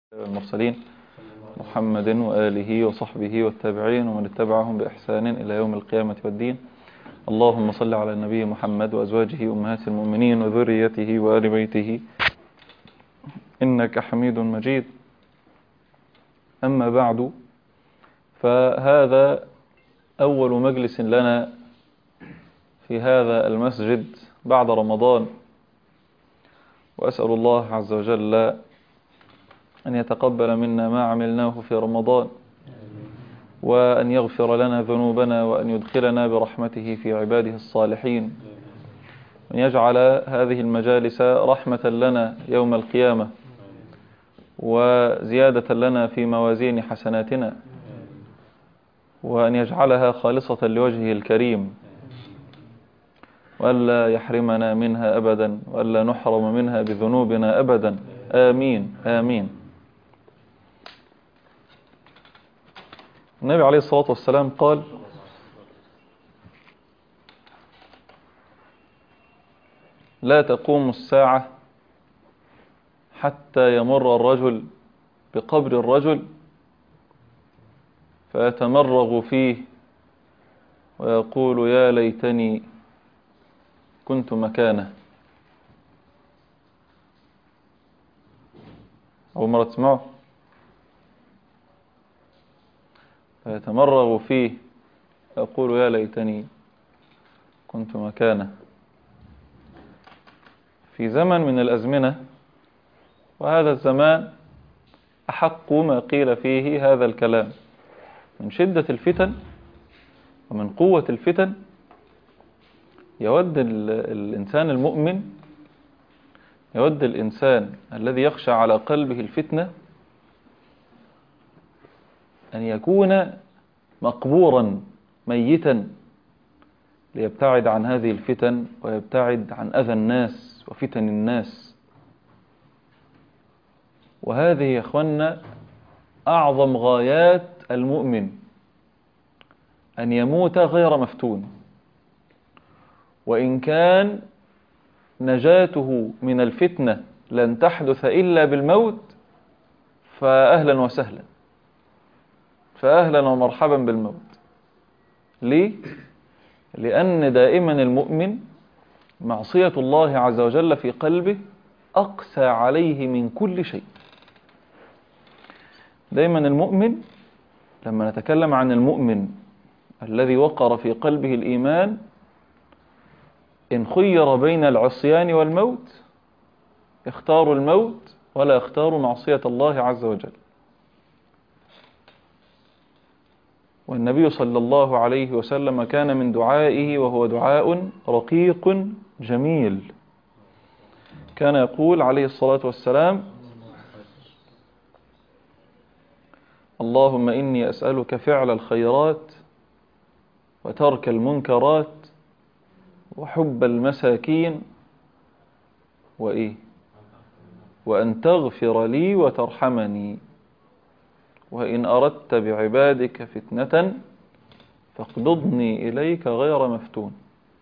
المرسلين محمد وآله وصحبه والتابعين ومن اتبعهم بإحسان إلى يوم القيامة والدين اللهم صل على النبي محمد وأزواجه أمهات المؤمنين وذريته وآل بيته إنك حميد مجيد أما بعد فهذا أول مجلس لنا في هذا المسجد بعد رمضان وأسأل الله عز وجل أن يتقبل منا ما عملناه في رمضان وأن يغفر لنا ذنوبنا وأن يدخلنا برحمته في عباده الصالحين وأن يجعل هذه المجالس رحمة لنا يوم القيامة وزيادة لنا في موازين حسناتنا وأن يجعلها خالصة لوجهه الكريم وألا يحرمنا منها أبدا وألا نحرم منها بذنوبنا أبدا آمين آمين النبي عليه الصلاة والسلام قال لا تقوم الساعة حتى يمر الرجل بقبر الرجل فيتمرغ فيه ويقول يا ليتني كنت مكانه أول مرة تسمعه فيتمرغ فيه يقول يا ليتني كنت مكانه في زمن من الأزمنة وهذا الزمان أحق ما قيل فيه هذا الكلام من شدة الفتن ومن قوة الفتن يود الإنسان المؤمن يود الإنسان الذي يخشى على قلبه الفتنة أن يكون مقبورا ميتا ليبتعد عن هذه الفتن ويبتعد عن أذى الناس وفتن الناس وهذه يا أخوانا أعظم غايات المؤمن أن يموت غير مفتون وإن كان نجاته من الفتنة لن تحدث إلا بالموت فأهلا وسهلا فأهلا ومرحبا بالموت ليه؟ لأن دائما المؤمن معصية الله عز وجل في قلبه أقسى عليه من كل شيء دائما المؤمن لما نتكلم عن المؤمن الذي وقر في قلبه الإيمان إن خير بين العصيان والموت يختار الموت ولا يختار معصية الله عز وجل والنبي صلى الله عليه وسلم كان من دعائه وهو دعاء رقيق جميل كان يقول عليه الصلاة والسلام اللهم إني أسألك فعل الخيرات وترك المنكرات وحب المساكين وإيه وأن تغفر لي وترحمني وإن أردت بعبادك فتنة فاقبضني إليك غير مفتون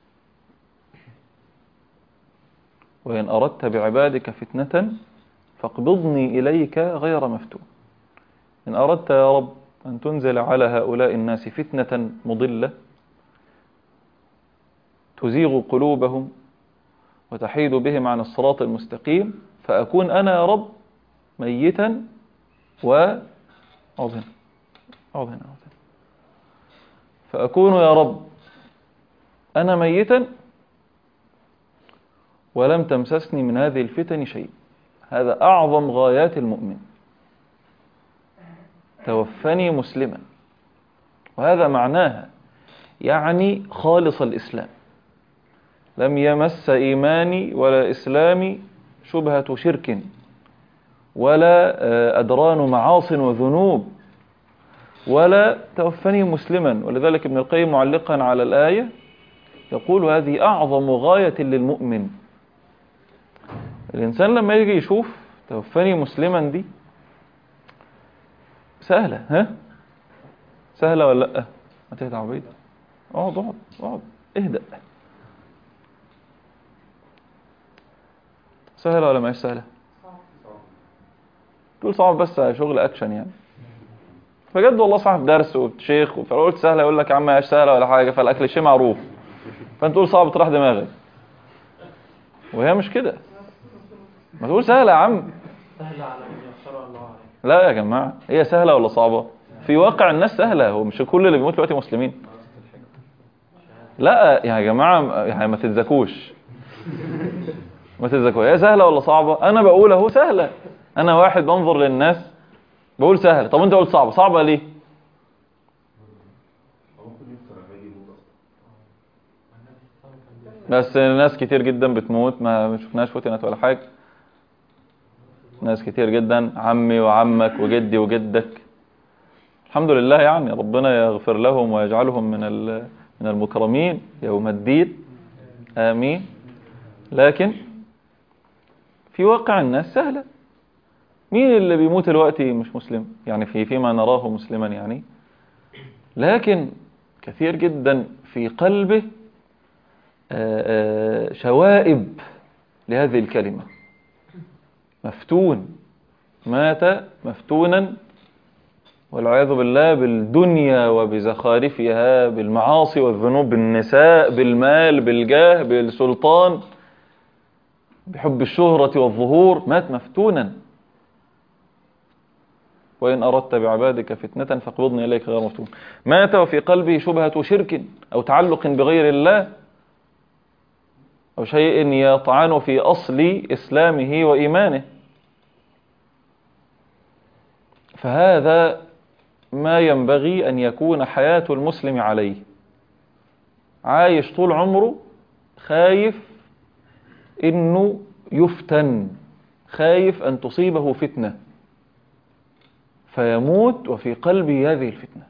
وإن أردت بعبادك فتنة فاقبضني إليك غير مفتون إن أردت يا رب أن تنزل على هؤلاء الناس فتنة مضلة تزيغ قلوبهم وتحيد بهم عن الصراط المستقيم فأكون أنا يا رب ميتا و أقعد هنا أقعد هنا أقعد هنا فأكون يا رب أنا ميتا ولم تمسسني من هذه الفتن شيء هذا أعظم غايات المؤمن توفني مسلما وهذا معناها يعني خالص الإسلام لم يمس إيماني ولا إسلامي شبهة شرك ولا أدران معاص وذنوب ولا توفني مسلما ولذلك ابن القيم معلقا على الآية يقول هذه أعظم غاية للمؤمن الإنسان لما يجي يشوف توفني مسلما دي سهلة ها سهلة ولا لأ ما تهدى عبيد اقعد اقعد اقعد اهدأ سهلة ولا ما هي سهلة تقول صعب بس شغل اكشن يعني فجد والله صاحب درس وشيخ فقلت سهله يقول لك يا عم مش سهله ولا حاجه فالاكل شيء معروف فانت تقول صعب تروح دماغك وهي مش كده ما تقول سهله يا عم سهل على من يخشر الله عليه لا يا جماعه هي سهله ولا صعبه في واقع الناس سهله هو مش كل اللي بيموت دلوقتي مسلمين لا يا جماعه يعني ما تتزكوش ما تتزكوش هي سهله ولا صعبه انا بقول اهو سهله انا واحد بنظر للناس بقول سهله طب انت قلت صعبه صعبه ليه بس ناس كتير جدا بتموت ما ما شفناش فتنت ولا حاجه ناس كتير جدا عمي وعمك وجدي وجدك الحمد لله يعني ربنا يغفر لهم ويجعلهم من ال- من المكرمين يوم الدين آمين لكن في واقع الناس سهلة مين اللي بيموت دلوقتي مش مسلم يعني في فيما نراه مسلما يعني لكن كثير جدا في قلبه آه، آه، شوائب لهذه الكلمة مفتون مات مفتونا والعياذ بالله بالدنيا وبزخارفها بالمعاصي والذنوب بالنساء بالمال بالجاه بالسلطان بحب الشهرة والظهور مات مفتونا وإن أردت بعبادك فتنة فاقبضني إليك غير مفتون مات وفي قلبه شبهة شرك أو تعلق بغير الله أو شيء يطعن في أصل إسلامه وإيمانه فهذا ما ينبغي أن يكون حياة المسلم عليه عايش طول عمره خايف إنه يفتن خايف أن تصيبه فتنة فيموت وفي قلبه هذه الفتنة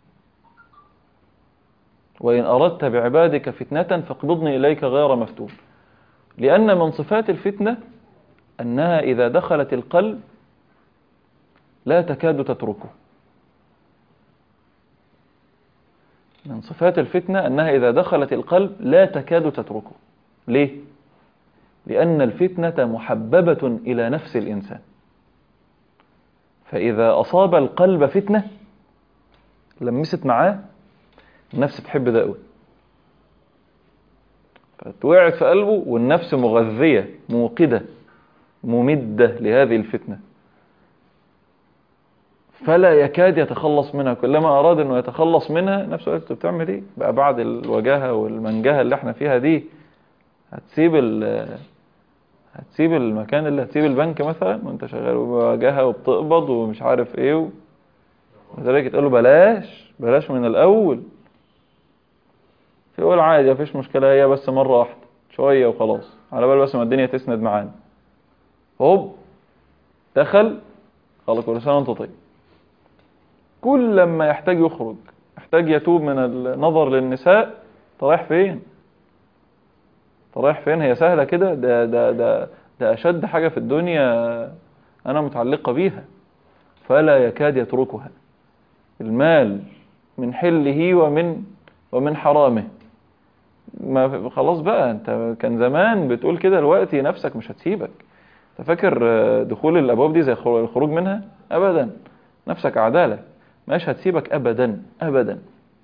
وإن أردت بعبادك فتنة فاقبضني إليك غير مفتون لأن من صفات الفتنة أنها إذا دخلت القلب لا تكاد تتركه من صفات الفتنة أنها إذا دخلت القلب لا تكاد تتركه ليه؟ لأن الفتنة محببة إلى نفس الإنسان فإذا أصاب القلب فتنة لمست معاه النفس تحب ده قوي فتوقعت في قلبه والنفس مغذية موقدة ممدة لهذه الفتنة فلا يكاد يتخلص منها كلما أراد أنه يتخلص منها نفسه قالت بتعمل إيه بقى بعد الوجاهة والمنجهة اللي احنا فيها دي هتسيب ال هتسيب المكان اللي هتسيب البنك مثلا وانت شغال وبواجهة وبتقبض ومش عارف ايه و... وذلك تقول له بلاش بلاش من الأول يقول عادي مفيش مشكلة هي بس مرة واحدة شوية وخلاص على بال بس ما الدنيا تسند معانا هوب دخل خلاص كل سنة وانت طيب كل لما يحتاج يخرج يحتاج يتوب من النظر للنساء انت رايح فين انت رايح فين هي سهلة كده ده, ده, ده, ده أشد حاجة في الدنيا أنا متعلقة بيها فلا يكاد يتركها المال من حله ومن ومن حرامه ما خلاص بقى انت كان زمان بتقول كده دلوقتي نفسك مش هتسيبك انت فاكر دخول الابواب دي زي الخروج منها ابدا نفسك عداله مش هتسيبك ابدا ابدا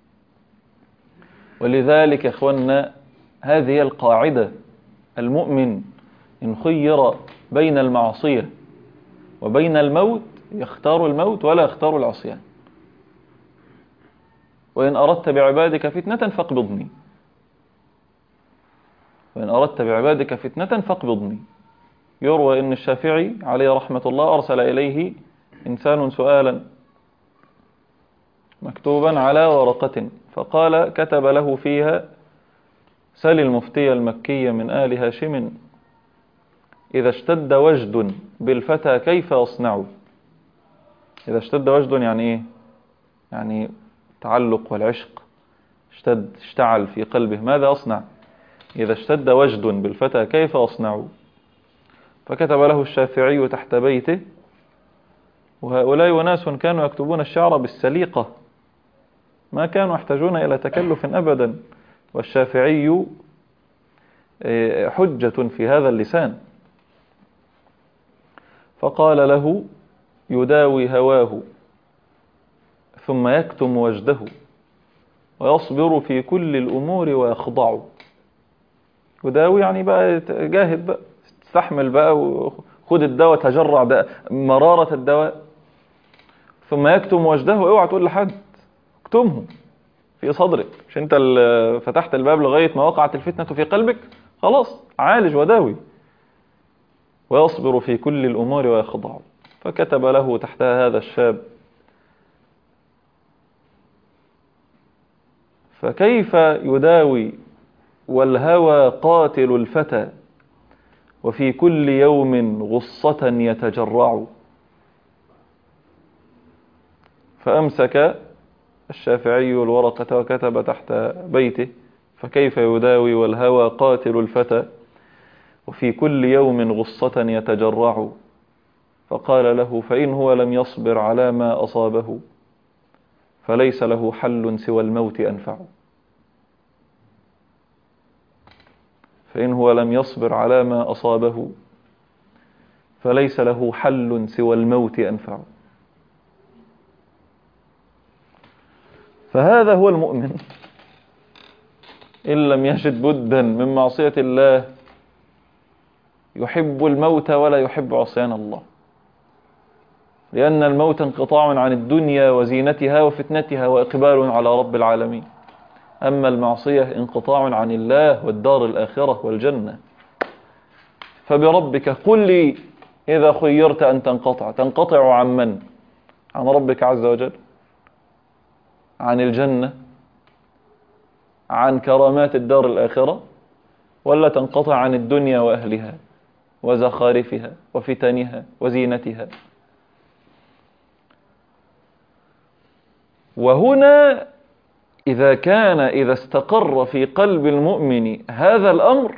ولذلك يا اخوانا هذه هي القاعده المؤمن ان خير بين المعصيه وبين الموت يختار الموت ولا يختار العصيان وإن أردت بعبادك فتنة فاقبضني وإن أردت بعبادك فتنة فاقبضني يروى إن الشافعي عليه رحمة الله أرسل إليه إنسان سؤالا مكتوبا على ورقة فقال كتب له فيها سل المفتي المكي من آل هاشم إذا اشتد وجد بالفتى كيف أصنع إذا اشتد وجد يعني إيه يعني التعلق والعشق اشتد اشتعل في قلبه ماذا أصنع إذا اشتد وجد بالفتى كيف أصنع فكتب له الشافعي تحت بيته وهؤلاء أناس كانوا يكتبون الشعر بالسليقة ما كانوا يحتاجون إلى تكلف أبدا والشافعي حجة في هذا اللسان فقال له يداوي هواه ثم يكتم وجده ويصبر في كل الأمور ويخضع يداوي يعني بقى جاهد بقى استحمل بقى وخد الدواء تجرع ده مرارة الدواء ثم يكتم وجده اوعى تقول لحد اكتمه في صدرك مش انت اللي فتحت الباب لغاية ما وقعت الفتنة في قلبك خلاص عالج وداوي ويصبر في كل الأمور ويخضع فكتب له تحتها هذا الشاب فكيف يداوي والهوى قاتل الفتى وفي كل يوم غصة يتجرع فأمسك الشافعي الورقة وكتب تحت بيته فكيف يداوي والهوى قاتل الفتى وفي كل يوم غصة يتجرع فقال له فإن هو لم يصبر على ما أصابه فليس له حل سوى الموت أنفع فإن هو لم يصبر على ما أصابه فليس له حل سوى الموت أنفع فهذا هو المؤمن إن لم يجد بدا من معصية الله يحب الموت ولا يحب عصيان الله لأن الموت انقطاع عن الدنيا وزينتها وفتنتها وإقبال على رب العالمين أما المعصية انقطاع عن الله والدار الآخرة والجنة فبربك قل لي إذا خيرت أن تنقطع تنقطع عن من؟ عن ربك عز وجل عن الجنة عن كرامات الدار الآخرة ولا تنقطع عن الدنيا وأهلها وزخارفها وفتنها وزينتها وهنا إذا كان إذا استقر في قلب المؤمن هذا الأمر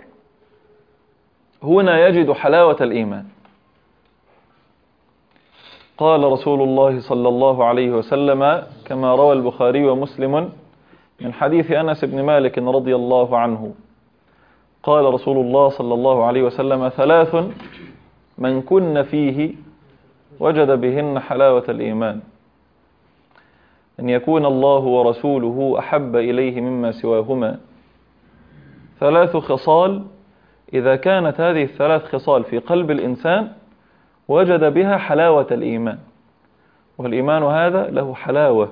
هنا يجد حلاوة الإيمان قال رسول الله صلى الله عليه وسلم كما روى البخاري ومسلم من حديث أنس بن مالك رضي الله عنه قال رسول الله صلى الله عليه وسلم ثلاث من كن فيه وجد بهن حلاوة الإيمان أن يكون الله ورسوله أحب إليه مما سواهما ثلاث خصال إذا كانت هذه الثلاث خصال في قلب الإنسان وجد بها حلاوة الإيمان والإيمان هذا له حلاوة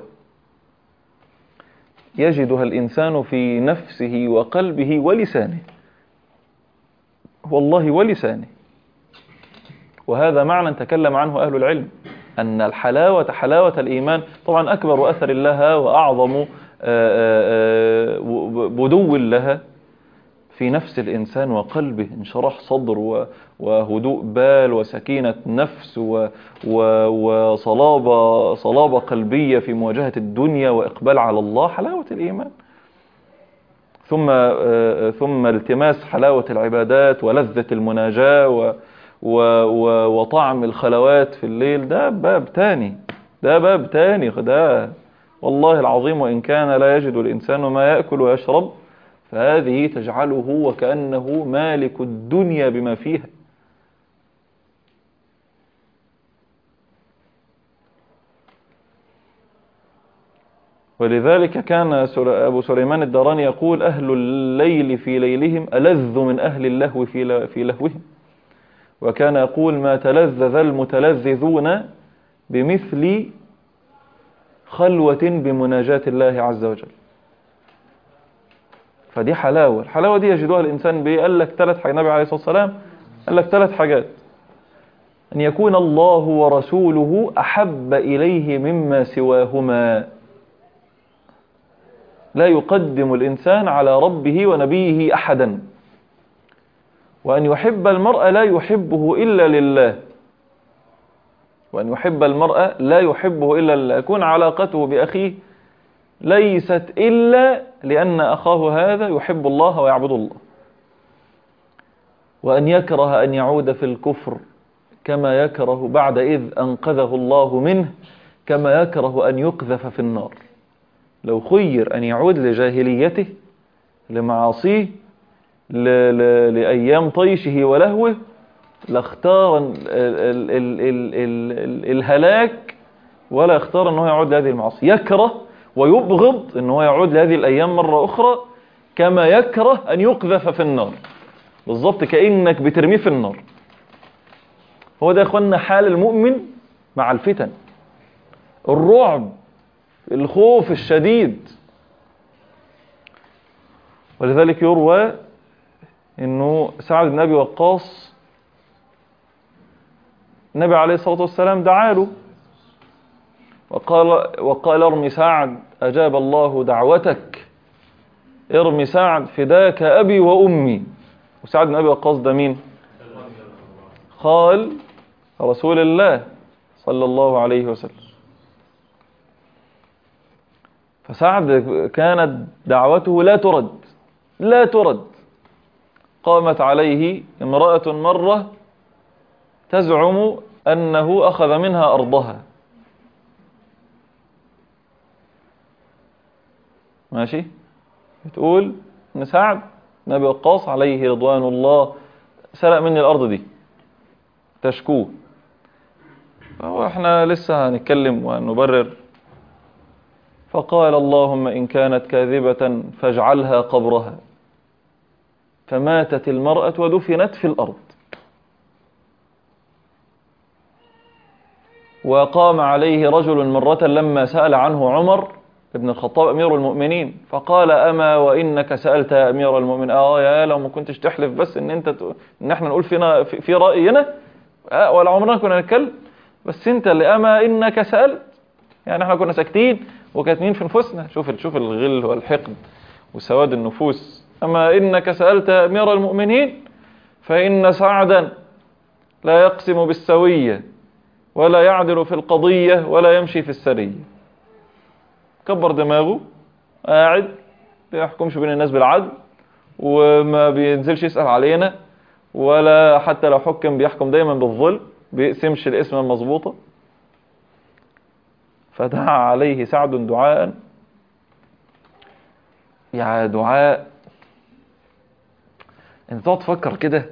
يجدها الإنسان في نفسه وقلبه ولسانه والله ولسانه وهذا معنى تكلم عنه أهل العلم أن الحلاوة حلاوة الإيمان طبعا أكبر أثر لها وأعظم بدو لها في نفس الإنسان وقلبه انشراح صدر وهدوء بال وسكينة نفس وصلابة صلابة قلبية في مواجهة الدنيا وإقبال على الله حلاوة الإيمان ثم ثم التماس حلاوة العبادات ولذة المناجاة و و و وطعم الخلوات في الليل ده باب تاني ده باب تاني ده والله العظيم وإن كان لا يجد الإنسان ما يأكل ويشرب فهذه تجعله وكأنه مالك الدنيا بما فيها ولذلك كان أبو سليمان الدراني يقول أهل الليل في ليلهم ألذ من أهل اللهو في لهوهم وكان يقول ما تلذذ المتلذذون بمثل خلوة بمناجاة الله عز وجل فدي حلاوة الحلاوة دي يجدها الإنسان بيه قال لك ثلاث حاجات النبي عليه الصلاة والسلام قال لك ثلاث حاجات أن يكون الله ورسوله أحب إليه مما سواهما لا يقدم الإنسان على ربه ونبيه أحدا وأن يحب المرء لا يحبه إلا لله وأن يحب المرء لا يحبه إلا لله يكون علاقته بأخيه ليست إلا لأن أخاه هذا يحب الله ويعبد الله وأن يكره أن يعود في الكفر كما يكره بعد إذ أنقذه الله منه كما يكره أن يقذف في النار لو خير أن يعود لجاهليته لمعاصيه ل... ل... لأيام طيشه ولهوه لاختار ال ال ال ال ال ال الهلاك ولا يختار ان هو يعود لهذه المعاصي يكره ويبغض ان هو يعود لهذه الايام مرة اخرى كما يكره ان يقذف في النار بالظبط كأنك بترميه في النار هو ده يا اخوانا حال المؤمن مع الفتن الرعب الخوف الشديد ولذلك يروى انه سعد بن ابي وقاص النبي عليه الصلاه والسلام دعا له وقال وقال ارمي سعد اجاب الله دعوتك ارمي سعد فداك ابي وامي وسعد بن ابي وقاص ده مين قال رسول الله صلى الله عليه وسلم فسعد كانت دعوته لا ترد لا ترد قامت عليه امرأة مرة تزعم أنه أخذ منها أرضها ماشي بتقول ان سعد نبي وقاص عليه رضوان الله سرق مني الأرض دي تشكوه فهو احنا لسه هنتكلم ونبرر فقال اللهم إن كانت كاذبة فاجعلها قبرها فماتت المرأة ودفنت في الأرض وقام عليه رجل مرة لما سأل عنه عمر ابن الخطاب أمير المؤمنين فقال أما وإنك سألت يا أمير المؤمنين آه يا لو ما كنتش تحلف بس إن أنت ت... إن إحنا نقول فينا في, في رأينا آه ولا عمرنا كنا نتكلم بس أنت اللي أما إنك سألت يعني إحنا كنا ساكتين وكاتمين في نفوسنا شوف شوف الغل والحقد وسواد النفوس أما إنك سألت يا أمير المؤمنين فإن سعدا لا يقسم بالسوية ولا يعدل في القضية ولا يمشي في السرية كبر دماغه قاعد بيحكمش بين الناس بالعدل وما بينزلش يسأل علينا ولا حتى لو حكم بيحكم دايما بالظلم بيقسمش الاسم المظبوطة فدعا عليه سعد دعاء يا دعاء انت تقعد تفكر كده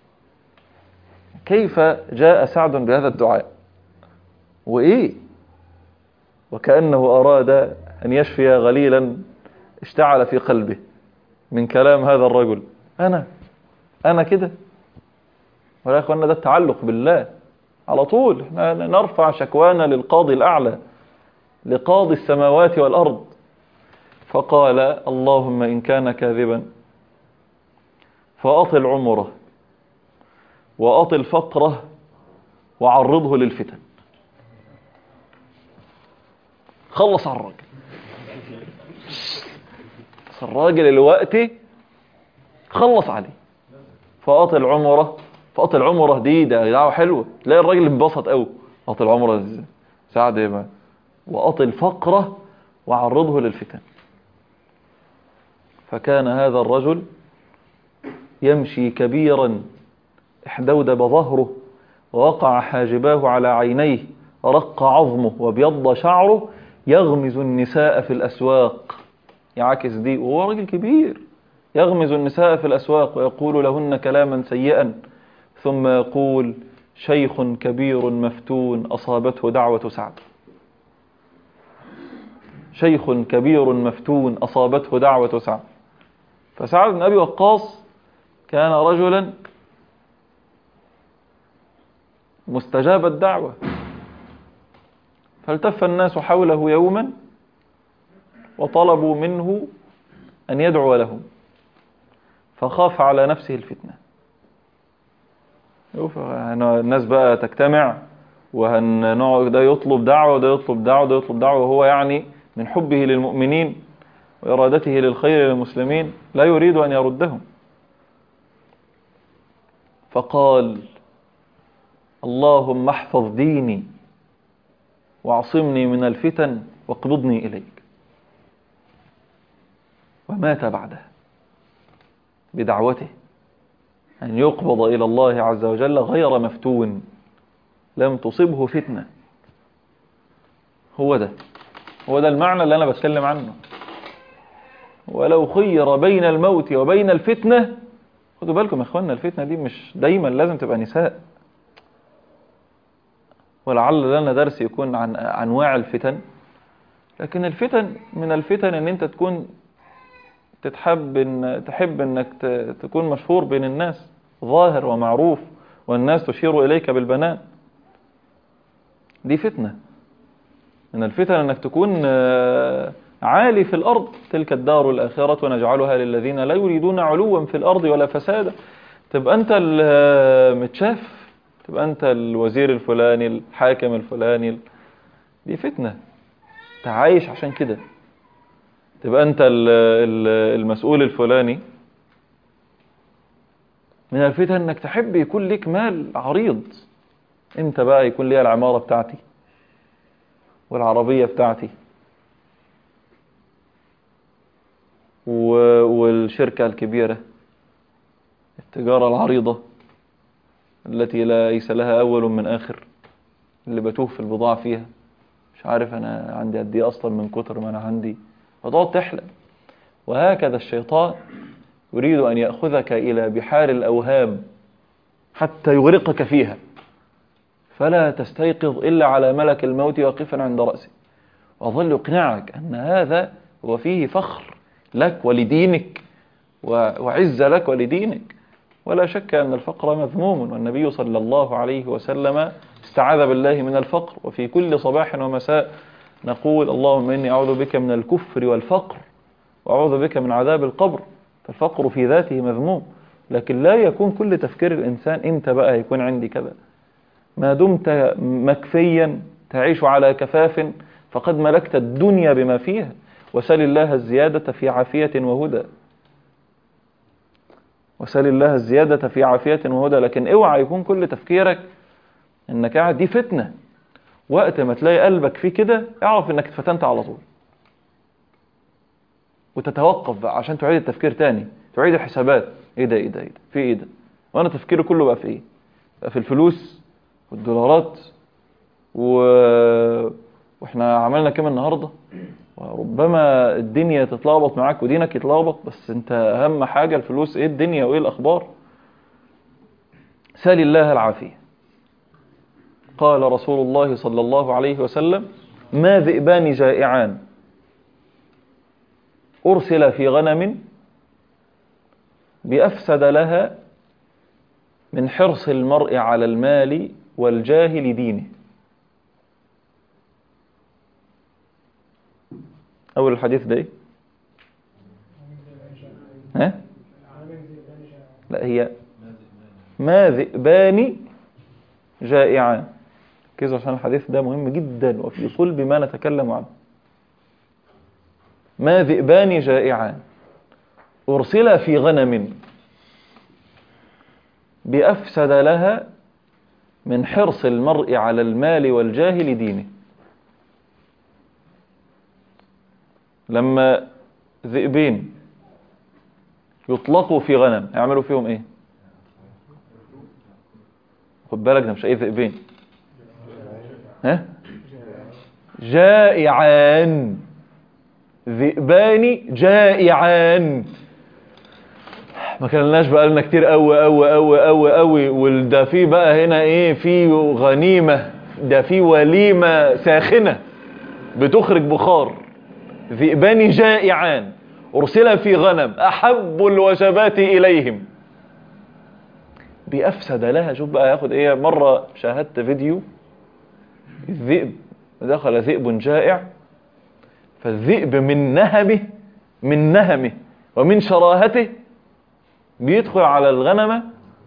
كيف جاء سعد بهذا الدعاء وايه وكأنه أراد أن يشفي غليلا اشتعل في قلبه من كلام هذا الرجل أنا أنا كده ولا يا أخوانا ده التعلق بالله على طول احنا نرفع شكوانا للقاضي الأعلى لقاضي السماوات والأرض فقال اللهم إن كان كاذبا فأطل عمره وأطل فقره وعرضه للفتن خلص على الراجل بس الراجل الوقتي خلص عليه فأطل عمره فأطل عمره دي ده دعوة حلوة تلاقي الراجل انبسط قوي أطل عمره سعد ما وأطل فقره وعرضه للفتن فكان هذا الرجل يمشي كبيرا احدودب ظهره ووقع حاجباه على عينيه رق عظمه وابيض شعره يغمز النساء في الأسواق يعكس دي وهو راجل كبير يغمز النساء في الأسواق ويقول لهن كلاما سيئا ثم يقول شيخ كبير مفتون أصابته دعوة سعد شيخ كبير مفتون أصابته دعوة سعد فسعد بن أبي وقاص كان رجلا مستجاب الدعوة فالتف الناس حوله يوما وطلبوا منه أن يدعو لهم فخاف على نفسه الفتنة الناس بقى تجتمع وهنقعد ده يطلب دعوة وده يطلب دعوة وده يطلب دعوة وهو يعني من حبه للمؤمنين وإرادته للخير للمسلمين لا يريد أن يردهم فقال اللهم احفظ ديني واعصمني من الفتن واقبضني إليك ومات بعدها بدعوته أن يقبض إلى الله عز وجل غير مفتون لم تصبه فتنة هو ده هو ده المعنى اللي أنا بتكلم عنه ولو خير بين الموت وبين الفتنة خدوا بالكم يا اخوانا الفتنة دي مش دايما لازم تبقى نساء ولعل لنا درس يكون عن أنواع الفتن لكن الفتن من الفتن ان انت تكون تتحب إن تحب انك ت- تكون مشهور بين الناس ظاهر ومعروف والناس تشير اليك بالبنان دي فتنة من الفتن انك تكون آه، عالي في الارض تلك الدار الاخرة ونجعلها للذين لا يريدون علوا في الارض ولا فسادا تبقى انت المتشاف تبقى انت الوزير الفلاني الحاكم الفلاني دي فتنة تعايش عشان كده تبقى انت ال- ال- المسؤول الفلاني من الفتن انك تحب يكون لك مال عريض انت بقى يكون لي العمارة بتاعتي والعربية بتاعتي و- والشركة الكبيرة التجارة العريضة التي ليس لها أول من آخر اللي بتوه في البضاعة فيها مش عارف أنا عندي قد إيه أصلا من كتر ما أنا عندي فتقعد تحلم وهكذا الشيطان يريد أن يأخذك إلى بحار الأوهام حتى يغرقك فيها فلا تستيقظ إلا على ملك الموت واقفا عند رأسه وأظل يقنعك أن هذا هو فيه فخر لك ولدينك و- وعز لك ولدينك ولا شك أن الفقر مذموم والنبي صلى الله عليه وسلم استعاذ بالله من الفقر وفي كل صباح ومساء نقول اللهم إني أعوذ بك من الكفر والفقر وأعوذ بك من عذاب القبر فالفقر في ذاته مذموم لكن لا يكون كل تفكير الإنسان إمتى بقى يكون عندي كذا ما دمت مكفيا تعيش على كفاف فقد ملكت الدنيا بما فيها وسل الله الزيادة في عافية وهدى وسل الله الزيادة في عافية وهدى لكن اوعى يكون كل تفكيرك انك قاعد دي فتنة وقت ما تلاقي قلبك فيه كده اعرف انك اتفتنت على طول وتتوقف بقى عشان تعيد التفكير تاني تعيد الحسابات ايه ده ايه ده ايه ده في ايه ده وانا تفكيري كله بقى في ايه بقى في الفلوس والدولارات و... واحنا عملنا كام النهارده وربما الدنيا تتلخبط معاك ودينك يتلخبط بس انت اهم حاجه الفلوس ايه الدنيا وايه الاخبار سال الله العافيه قال رسول الله صلى الله عليه وسلم ما ذئبان جائعان ارسل في غنم بافسد لها من حرص المرء على المال والجاه لدينه أول الحديث ده إيه؟ ها؟ لا هي ما ذئبان جائعان كذا عشان الحديث ده مهم جدا وفي صلب ما نتكلم عنه ما ذئبان جائعان أرسل في غنم بأفسد لها من حرص المرء على المال والجاه لدينه لما ذئبين يطلقوا في غنم يعملوا فيهم ايه خد بالك ده مش اي ذئبين ها جائعان ذئبان جائعان ما كلناش بقى لنا كتير قوي قوي قوي قوي قوي وده في بقى هنا ايه في غنيمه ده في وليمه ساخنه بتخرج بخار ذئبان جائعان أرسل في غنم أحب الوجبات إليهم بأفسد لها شوف بقى ياخد إيه مرة شاهدت فيديو الذئب دخل ذئب جائع فالذئب من نهمه من نهمه ومن شراهته بيدخل على الغنمة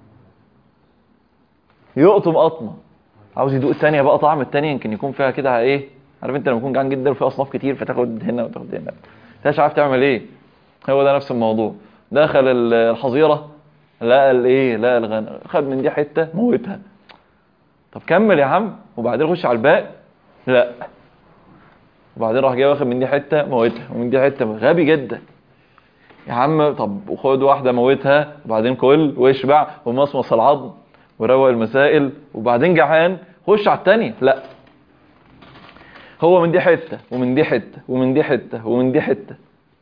يقطم قطمة عاوز يدوق الثانية بقى طعم الثانية يمكن يكون فيها كده ايه عارف انت لما يكون جعان جدا وفي اصناف كتير فتاخد هنا وتاخد هنا انت مش عارف تعمل ايه هو ده نفس الموضوع دخل ال- الحظيره لقى الايه لقى الغنم خد من دي حته موتها طب كمل يا عم وبعدين خش على الباقي لا وبعدين راح جاي واخد من دي حته موتها ومن دي حته غبي جدا يا عم طب وخد واحده موتها وبعدين كل واشبع ومصمص العظم وروق المسائل وبعدين جعان خش على الثانيه لا هو من دي حته ومن دي حته ومن دي حته ومن دي حته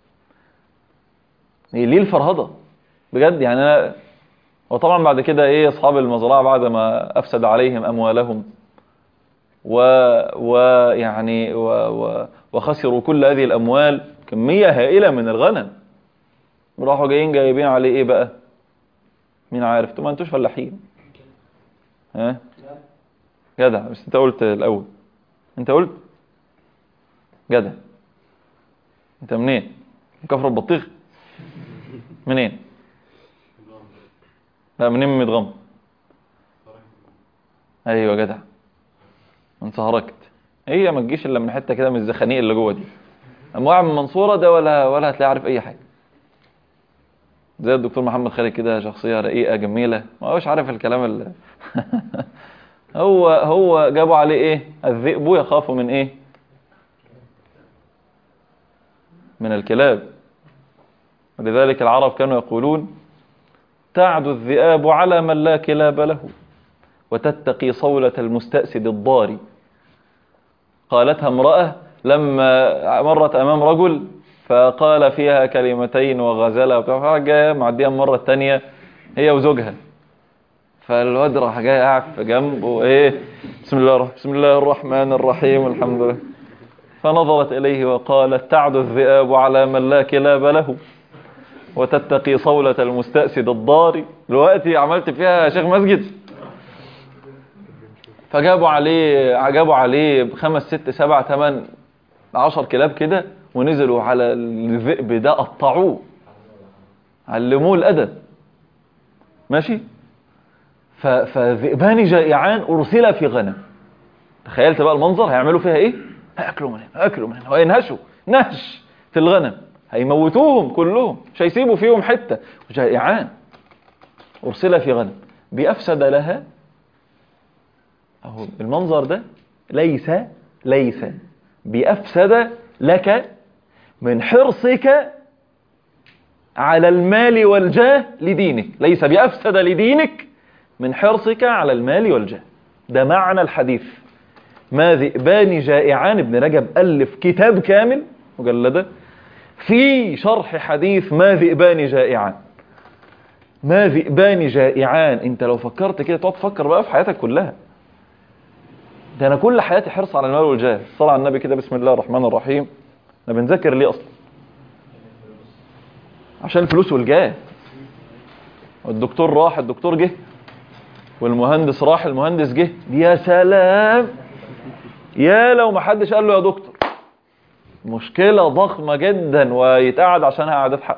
إيه ليه الفرهده بجد يعني انا وطبعا بعد كده ايه اصحاب المزرعه بعد ما افسد عليهم اموالهم ويعني و و وخسروا كل هذه الأموال كمية هائلة من الغنم راحوا جايين جايبين عليه ايه بقى مين عارف انتوا ما انتوش فلاحين ها جدع بس انت قلت الاول انت قلت جدع انت منين من كفر البطيخ منين لا منين من مدغم ايوه جدع من سهركت هي ما تجيش الا من حته كده من الزخانيق اللي جوه دي اما واحد من المنصوره ده ولا ولا هتلاقيه عارف اي حاجه زي الدكتور محمد خالد كده شخصيه رقيقه جميله ما هوش عارف الكلام اللي هو هو جابوا عليه ايه الذئب يخاف من ايه من الكلاب ولذلك العرب كانوا يقولون تعد الذئاب على من لا كلاب له وتتقي صولة المستأسد الضاري قالتها امرأة لما مرت أمام رجل فقال فيها كلمتين وغزلها وبتاع جايه معديه المره الثانيه هي وزوجها فالواد راح جاي قاعد في جنبه ايه بسم الله الرحمن بسم الله الرحمن الرحيم الحمد لله فنظرت اليه وقالت تعد الذئاب على من لا كلاب له وتتقي صولة المستأسد الضاري دلوقتي عملت فيها يا شيخ مسجد فجابوا عليه جابوا عليه خمس ست سبع ثمان عشر كلاب كده ونزلوا على الذئب ده قطعوه علموه الأدب ماشي ف- فذئبان جائعان أرسلا في غنم تخيلت بقى المنظر هيعملوا فيها ايه هياكلوا من هنا هياكلوا من هنا وينهشوا نهش في الغنم هيموتوهم كلهم مش هيسيبوا فيهم حتة جائعان أرسل في غنم بأفسد لها أهو المنظر ده ليس ليس بأفسد لك من حرصك على المال والجاه لدينك ليس بأفسد لدينك من حرصك على المال والجاه ده معنى الحديث ما ذئبان جائعان ابن رجب ألف كتاب كامل مجلدة في شرح حديث ما ذئبان جائعان ما ذئبان جائعان انت لو فكرت كده تقعد تفكر بقى في حياتك كلها ده انا كل حياتي حرص على المال والجاه الصلاة على النبي كده بسم الله الرحمن الرحيم احنا بنذاكر ليه اصلا عشان الفلوس والجاه الدكتور راح الدكتور جه والمهندس راح المهندس جه يا سلام يا لو ما حدش قال له يا دكتور مشكلة ضخمة جدا ويتقعد عشانها قعدات حق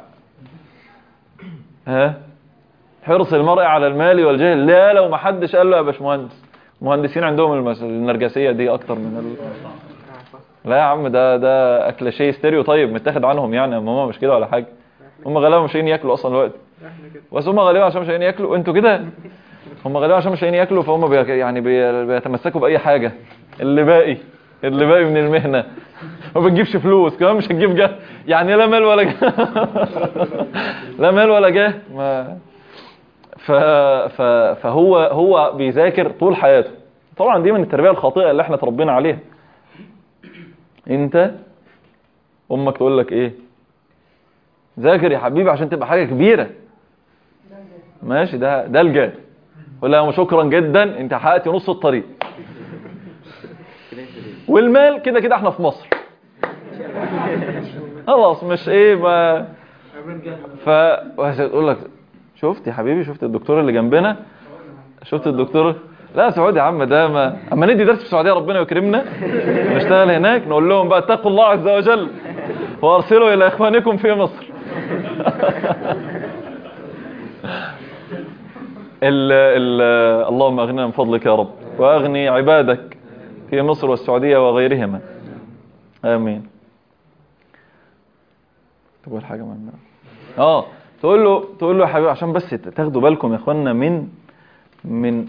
ها حرص المرء على المال والجهل لا لو ما حدش قال له يا باشمهندس المهندسين عندهم المس- النرجسية دي اكتر من ال... لا يا عم ده ده اكلاشيه ستيريو طيب متاخد عنهم يعني هم هم مش كده ولا حاجه هم غالبا مش جايين ياكلوا اصلا دلوقتي بس هم غالبا عشان مش جايين ياكلوا انتوا كده هم غالبا عشان مش جايين ياكلوا فهم بي يعني بي بيتمسكوا باي حاجه اللي باقي اللي باقي من المهنه ما بتجيبش فلوس كمان مش هتجيب جاه يعني لا مال ولا جاه لا مال ولا جاه ما ف... ف... فهو هو بيذاكر طول حياته طبعا دي من التربيه الخاطئه اللي احنا اتربينا عليها انت امك تقول لك ايه ذاكر يا حبيبي عشان تبقى حاجه كبيره ماشي ده ده الجاد قول لها شكرا جدا انت حققت نص الطريق والمال كده كده احنا في مصر خلاص مش ايه ما ف تقول لك شفت يا حبيبي شفت الدكتور اللي جنبنا شفت الدكتور لا سعودي يا عم ده ما اما ندي درس في السعوديه ربنا يكرمنا نشتغل هناك نقول لهم بقى اتقوا الله عز وجل وارسلوا الى اخوانكم في مصر ال ال اللهم اغننا من فضلك يا رب واغني عبادك في مصر والسعوديه وغيرهما امين تقول حاجه مهمه اه تقول له تقول له يا حبيبي عشان بس تاخدوا بالكم يا اخوانا من من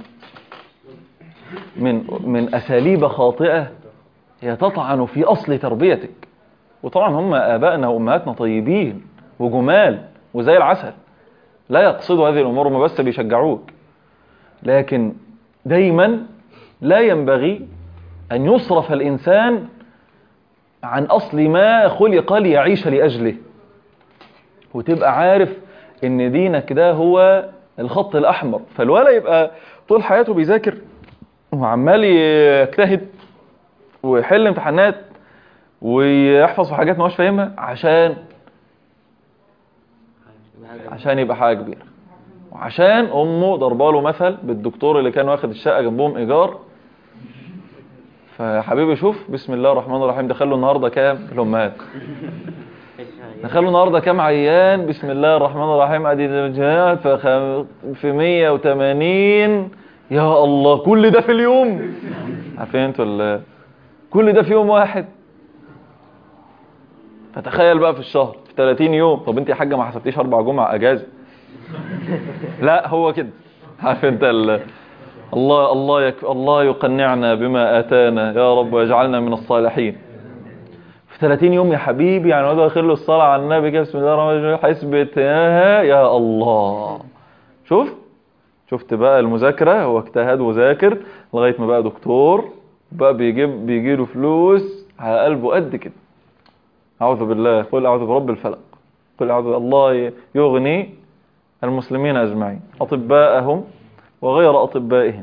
من من اساليب خاطئه هي تطعن في اصل تربيتك وطبعا هم ابائنا وامهاتنا طيبين وجمال وزي العسل لا يقصدوا هذه الامور هم بس بيشجعوك لكن دايما لا ينبغي ان يصرف الانسان عن اصل ما خلق ليعيش لاجله وتبقى عارف ان دينك ده هو الخط الاحمر فالولا يبقى طول حياته بيذاكر وعمال يجتهد ويحل امتحانات ويحفظ في حاجات ما هوش فاهمها عشان عشان يبقى حاجه كبيره وعشان امه ضربه له مثل بالدكتور اللي كان واخد الشقه جنبهم ايجار فيا حبيبي شوف بسم الله الرحمن الرحيم دخل له النهارده كام الامهات دخل له النهارده كام عيان بسم الله الرحمن الرحيم ادي الجهات فخم... في 180 يا الله كل ده في اليوم عارفين انتوا ال- كل ده في يوم واحد فتخيل بقى في الشهر في 30 يوم طب انت يا حاجه ما حسبتيش اربع جمعه اجازه لا هو كده عارف انت ال... الله الله يك... الله يقنعنا بما اتانا يا رب ويجعلنا من الصالحين في 30 يوم يا حبيبي يعني هو داخل له الصلاه على النبي كده بسم الله الرحمن الرحيم حسبت يا يا الله شوف شفت بقى المذاكره هو اجتهد وذاكر لغايه ما بقى دكتور بقى بيجيب بيجي له فلوس على قلبه قد كده اعوذ بالله قل اعوذ برب الفلق قل اعوذ الله يغني المسلمين اجمعين اطباءهم وغير اطبائهم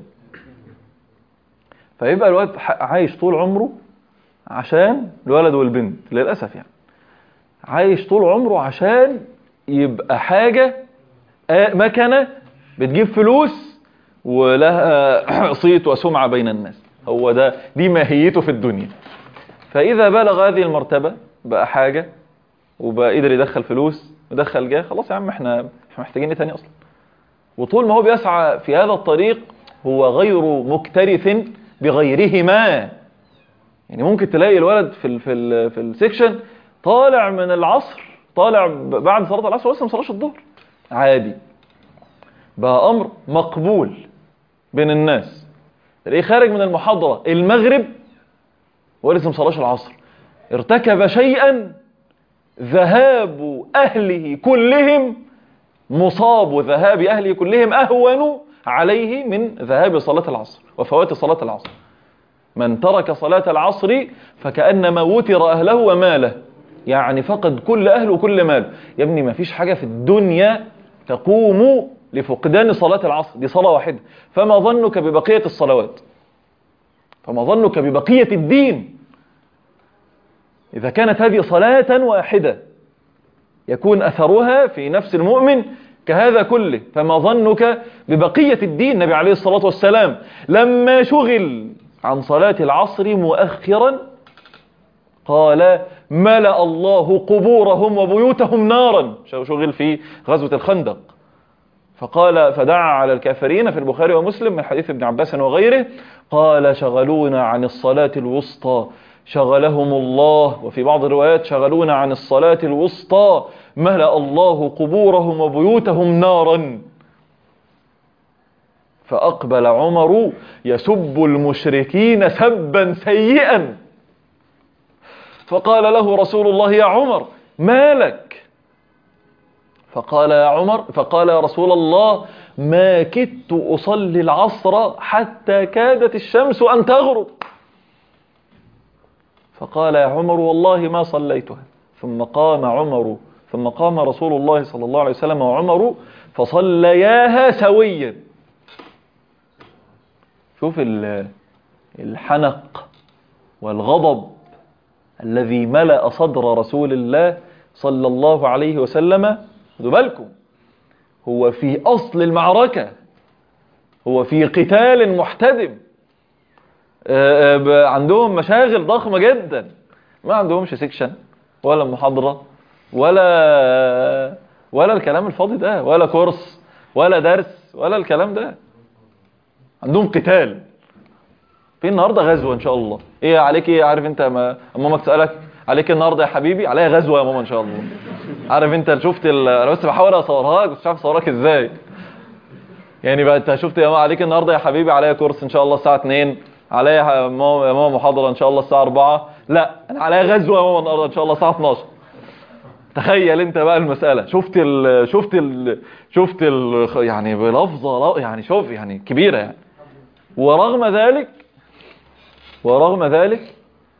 فيبقى الواد ح- عايش طول عمره عشان الولد والبنت للاسف يعني عايش طول عمره عشان يبقى حاجه آه، مكنه بتجيب فلوس ولها صيت وسمعه بين الناس هو ده دي ماهيته في الدنيا فاذا بلغ هذه المرتبه بقى حاجه وبقى قدر يدخل فلوس ودخل جاه خلاص يا عم احنا احنا محتاجين ايه تاني اصلا وطول ما هو بيسعى في هذا الطريق هو غير مكترث بغيرهما يعني ممكن تلاقي الولد في ال في ال في السكشن طالع من العصر طالع ب- بعد صلاه العصر ولسه ما صلاش الظهر عادي بقى امر مقبول بين الناس تلاقيه خارج من المحاضره المغرب ولسه ما صلاش العصر ارتكب شيئا ذهاب اهله كلهم مصاب ذهاب اهله كلهم اهون عليه من ذهاب صلاه العصر وفوات صلاه العصر من ترك صلاة العصر فكأنما وتر أهله وماله يعني فقد كل أهله وكل ماله يا ابني ما فيش حاجة في الدنيا تقوم لفقدان صلاة العصر دي صلاة واحدة فما ظنك ببقية الصلوات فما ظنك ببقية الدين إذا كانت هذه صلاة واحدة يكون أثرها في نفس المؤمن كهذا كله فما ظنك ببقية الدين النبي عليه الصلاة والسلام لما شغل عن صلاة العصر مؤخرا قال ملأ الله قبورهم وبيوتهم نارا شغل في غزوة الخندق فقال فدعا على الكافرين في البخاري ومسلم من حديث ابن عباس وغيره قال شغلونا عن الصلاة الوسطى شغلهم الله وفي بعض الروايات شغلونا عن الصلاة الوسطى ملأ الله قبورهم وبيوتهم نارا فأقبل عمر يسب المشركين سبا سيئا فقال له رسول الله يا عمر ما لك فقال يا عمر فقال يا رسول الله ما كدت أصلي العصر حتى كادت الشمس أن تغرب فقال يا عمر والله ما صليتها ثم قام عمر ثم قام رسول الله صلى الله عليه وسلم وعمر فصلياها سويا شوف ال- الحنق والغضب الذي ملأ صدر رسول الله صلى الله عليه وسلم خدوا بالكم هو في أصل المعركة هو في قتال محتدم آه، آه، ب- عندهم مشاغل ضخمة جدا ما عندهمش سيكشن ولا محاضرة ولا ولا الكلام الفاضي ده ولا كورس ولا درس ولا الكلام ده عندهم قتال في النهارده غزوه ان شاء الله ايه عليك ايه عارف انت ما ماما تسالك عليك النهارده يا حبيبي عليا غزوه يا ماما ان شاء الله عارف انت شفت ال... انا بس بحاول اصورها لك بس مش عارف اصورك ازاي يعني بقى انت شفت يا ماما عليك النهارده يا حبيبي عليا كورس ان شاء الله الساعه 2 عليا يا ماما يا ماما محاضره ان شاء الله الساعه 4 لا انا عليا غزوه يا ماما النهارده ان شاء الله الساعه 12 تخيل انت بقى المساله شفت ال شفت ال شفت ال يعني بلفظه يعني شوف يعني كبيره يعني ورغم ذلك ورغم ذلك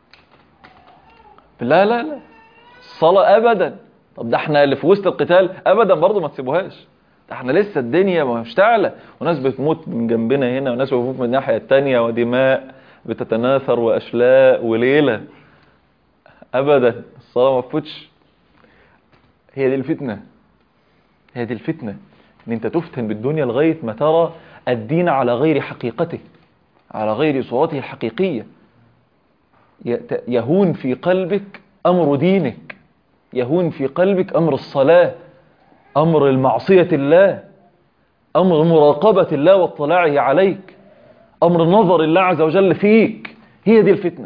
لا لا لا الصلاة أبدا طب ده احنا اللي في وسط القتال أبدا برضه ما تسيبوهاش ده احنا لسه الدنيا مشتعلة وناس بتموت من جنبنا هنا وناس بتموت من الناحية التانية ودماء بتتناثر واشلاء وليله ابدا الصلاه ما تفوتش هي دي الفتنه هي دي الفتنه ان انت تفتن بالدنيا لغايه ما ترى الدين على غير حقيقته على غير صورته الحقيقيه يت- يهون في قلبك امر دينك يهون في قلبك امر الصلاه امر المعصيه الله امر مراقبه الله واطلاعه عليك امر نظر الله عز وجل فيك هي دي الفتنه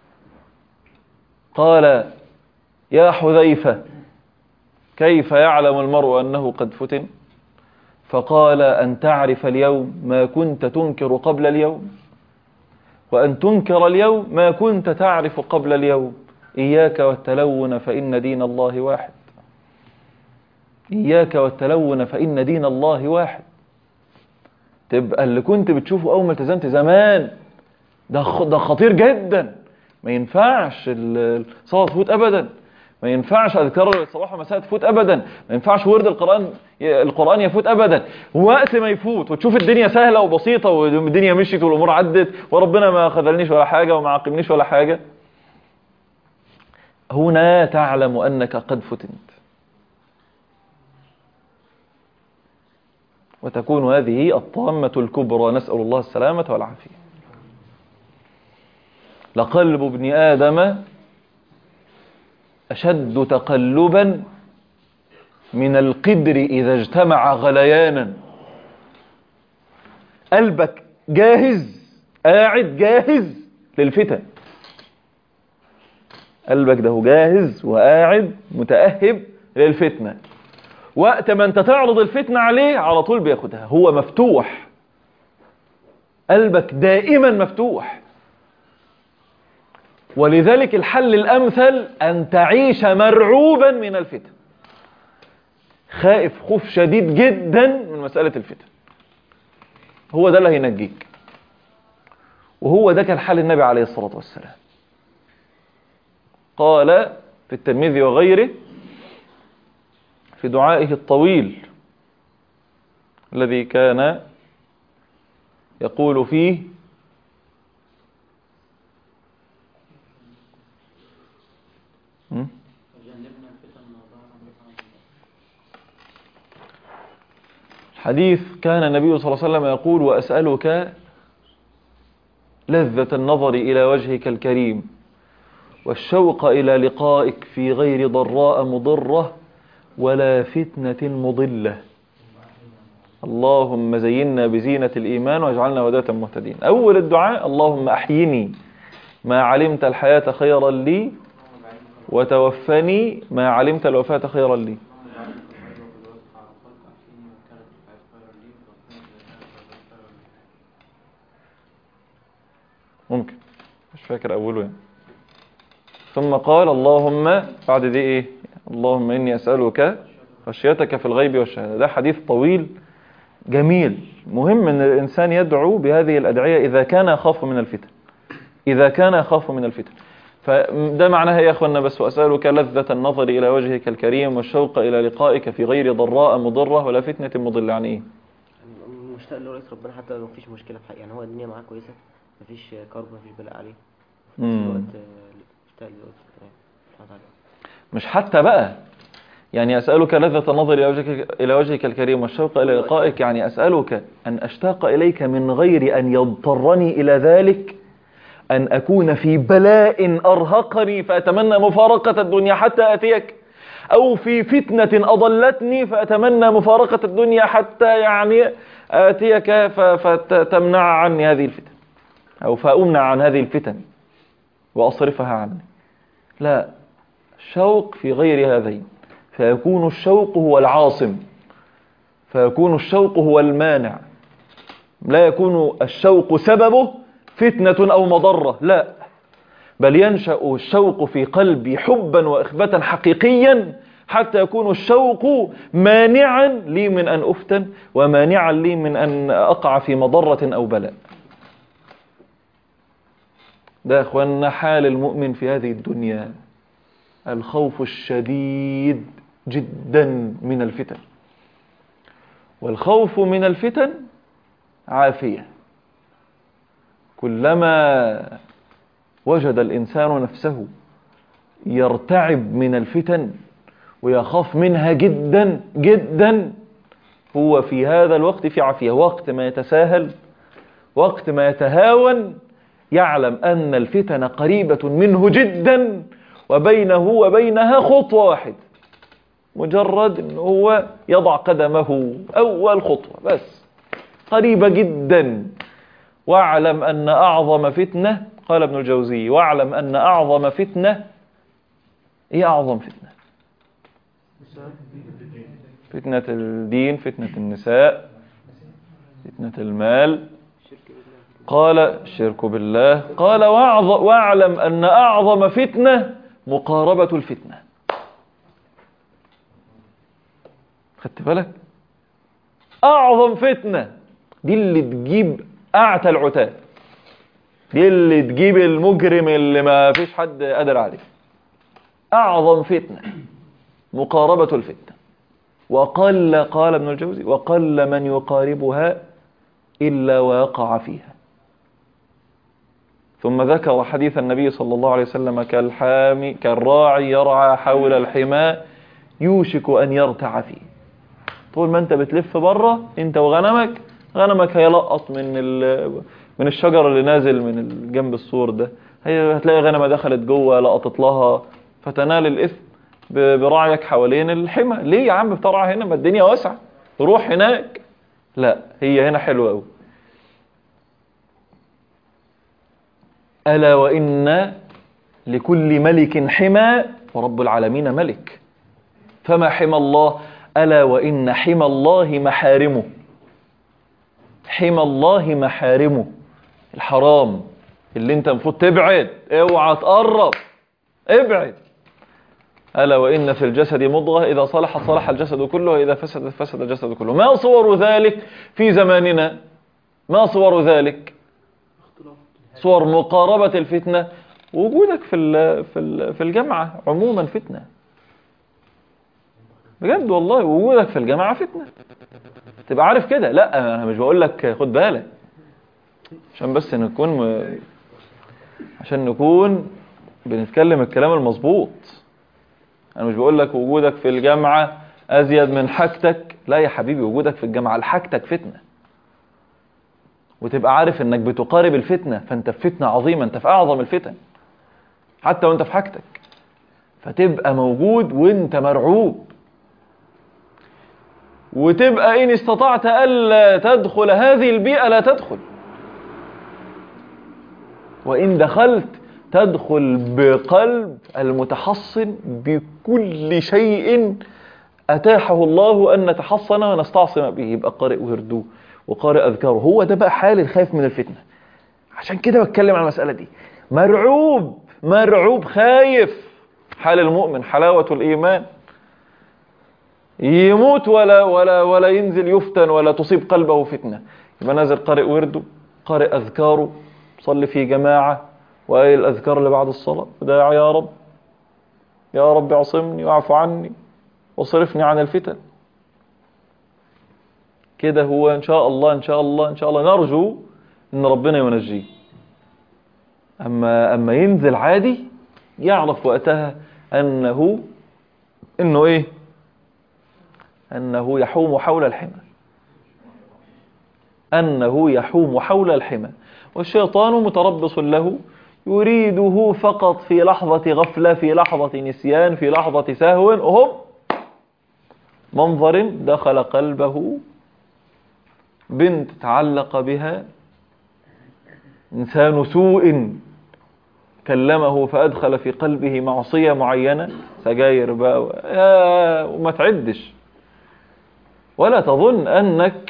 قال يا حذيفه كيف يعلم المرء انه قد فتن فقال ان تعرف اليوم ما كنت تنكر قبل اليوم وان تنكر اليوم ما كنت تعرف قبل اليوم اياك والتلون فان دين الله واحد إياك والتلون فإن دين الله واحد تبقى اللي كنت بتشوفه أول ما التزمت زمان ده خ- ده خطير جدا ما ينفعش ال- الصلاة تفوت أبدا ما ينفعش أذكار الصباح والمساء تفوت أبدا ما ينفعش ورد القرآن ي- القرآن يفوت أبدا وقت ما يفوت وتشوف الدنيا سهلة وبسيطة والدنيا مشيت والأمور عدت وربنا ما خذلنيش ولا حاجة وما عاقبنيش ولا حاجة هنا تعلم أنك قد فتنت وتكون هذه الطامة الكبرى نسأل الله السلامة والعافية لقلب ابن آدم أشد تقلبا من القدر إذا اجتمع غليانا قلبك جاهز قاعد جاهز للفتن قلبك ده جاهز وقاعد متأهب للفتنة وقت ما انت تعرض الفتنة عليه على طول بياخدها هو مفتوح قلبك دائما مفتوح ولذلك الحل الأمثل أن تعيش مرعوبا من الفتن خائف خوف شديد جدا من مسألة الفتن هو ده اللي هينجيك وهو ده كان حال النبي عليه الصلاة والسلام قال في الترمذي وغيره في دعائه الطويل الذي كان يقول فيه م? حديث كان النبي صلى الله عليه وسلم يقول وأسألك لذة النظر إلى وجهك الكريم والشوق إلى لقائك في غير ضراء مضرة ولا فتنة مضلة اللهم زينا بزينة الإيمان واجعلنا وداة مهتدين أول الدعاء اللهم أحيني ما علمت الحياة خيرا لي وتوفني ما علمت الوفاة خيرا لي ممكن مش فاكر أوله يعني ثم قال اللهم بعد دي إيه اللهم إني أسألك خشيتك في الغيب والشهادة ده حديث طويل جميل مهم أن الإنسان يدعو بهذه الأدعية إذا كان يخاف من الفتن إذا كان يخاف من الفتن فده معناها يا أخوانا بس وأسألك لذة النظر إلى وجهك الكريم والشوق إلى لقائك في غير ضراء مضرة ولا فتنة مضلة يعني إيه مشتاق له رئيس ربنا حتى لو مفيش مشكله في حاجه يعني هو الدنيا معاه كويسه مفيش كرب مفيش بلاء عليه في نفس مم. الوقت آه، مشتاق له رئيس ربنا سبحانه وتعالى. مش حتى بقى يعني أسألك لذة النظر إلى وجهك, إلى وجهك الكريم والشوق إلى لقائك يعني أسألك أن أشتاق إليك من غير أن يضطرني إلى ذلك أن أكون في بلاء أرهقني فأتمنى مفارقة الدنيا حتى أتيك أو في فتنة أضلتني فأتمنى مفارقة الدنيا حتى يعني آتيك ف- فتمنع عني هذه الفتن أو فأمنع عن هذه الفتن وأصرفها عني لا شوق في غير هذين فيكون الشوق هو العاصم فيكون الشوق هو المانع لا يكون الشوق سببه فتنة أو مضرة لا بل ينشأ الشوق في قلبي حبا وإخبة حقيقيا حتى يكون الشوق مانعا لي من أن أفتن ومانعا لي من أن أقع في مضرة أو بلاء ده يا أخوانا حال المؤمن في هذه الدنيا الخوف الشديد جدا من الفتن والخوف من الفتن عافية كلما وجد الإنسان نفسه يرتعب من الفتن ويخاف منها جدا جدا هو في هذا الوقت في عافية وقت ما يتساهل وقت ما يتهاون يعلم أن الفتن قريبة منه جدا وبينه وبينها خطوة واحد مجرد أنه هو يضع قدمه أول خطوة بس قريبة جدا واعلم أن أعظم فتنة قال ابن الجوزي واعلم أن أعظم فتنة إيه أعظم فتنة فتنة الدين فتنة النساء فتنة المال قال الشرك بالله قال واعظ- واعلم أن أعظم فتنة مقاربة الفتنة خدت بالك أعظم فتنة دي اللي تجيب أعتى العتاة دي اللي تجيب المجرم اللي ما فيش حد قادر عليه أعظم فتنة مقاربة الفتنة وقل قال ابن الجوزي وقل من يقاربها إلا ويقع فيها ثم ذكر حديث النبي صلى الله عليه وسلم كالحامي كالراعي يرعى حول الحمى يوشك أن يرتع فيه طول ما انت بتلف بره انت وغنمك غنمك هيلقط من ال- من الشجر اللي نازل من جنب السور ده هي هتلاقي غنمه دخلت جوه لقطت لها فتنال الاثم ب- برعيك حوالين الحمى ليه يا عم بترعى هنا ما الدنيا واسعه روح هناك لا هي هنا حلوه قوي الا وان لكل ملك حمى ورب العالمين ملك فما حمى الله ألا وإن حمى الله محارمه حمى الله محارمه الحرام اللي انت المفروض تبعد اوعى تقرب ابعد ألا وإن في الجسد مضغة إذا صلح صلح الجسد كله وإذا فسد فسد الجسد كله ما صور ذلك في زماننا ما صور ذلك صور مقاربة الفتنة وجودك في ال- في ال- في الجامعة عموما فتنة بجد والله وجودك في الجامعة فتنة تبقى عارف كده لا انا مش بقول لك خد بالك عشان بس نكون م... عشان نكون بنتكلم الكلام المظبوط انا مش بقول لك وجودك في الجامعة ازيد من حاجتك لا يا حبيبي وجودك في الجامعة لحاجتك فتنة وتبقى عارف انك بتقارب الفتنة فانت في فتنة عظيمة انت في اعظم الفتن حتى وانت في حاجتك فتبقى موجود وانت مرعوب وتبقى إن استطعت ألا تدخل هذه البيئة لا تدخل وإن دخلت تدخل بقلب المتحصن بكل شيء أتاحه الله أن نتحصن ونستعصم به يبقى قارئ وردوه وقارئ أذكاره هو ده بقى حال الخايف من الفتنة عشان كده بتكلم عن المسألة دي مرعوب مرعوب خايف حال المؤمن حلاوة الإيمان يموت ولا ولا ولا ينزل يفتن ولا تصيب قلبه فتنة يبقى نازل قارئ ورده قارئ أذكاره صلي في جماعة وقايل الأذكار اللي بعد الصلاة وداعي يا رب يا رب اعصمني واعف عني واصرفني عن الفتن كده هو إن شاء الله إن شاء الله إن شاء الله نرجو إن ربنا ينجيه أما أما ينزل عادي يعرف وقتها أنه إنه إيه أنه يحوم حول الحمى أنه يحوم حول الحمى والشيطان متربص له يريده فقط في لحظة غفلة في لحظة نسيان في لحظة سهو وهم منظر دخل قلبه بنت تعلق بها إنسان سوء كلمه فأدخل في قلبه معصية معينة سجاير بقى و- يا- وما تعدش ولا تظن أنك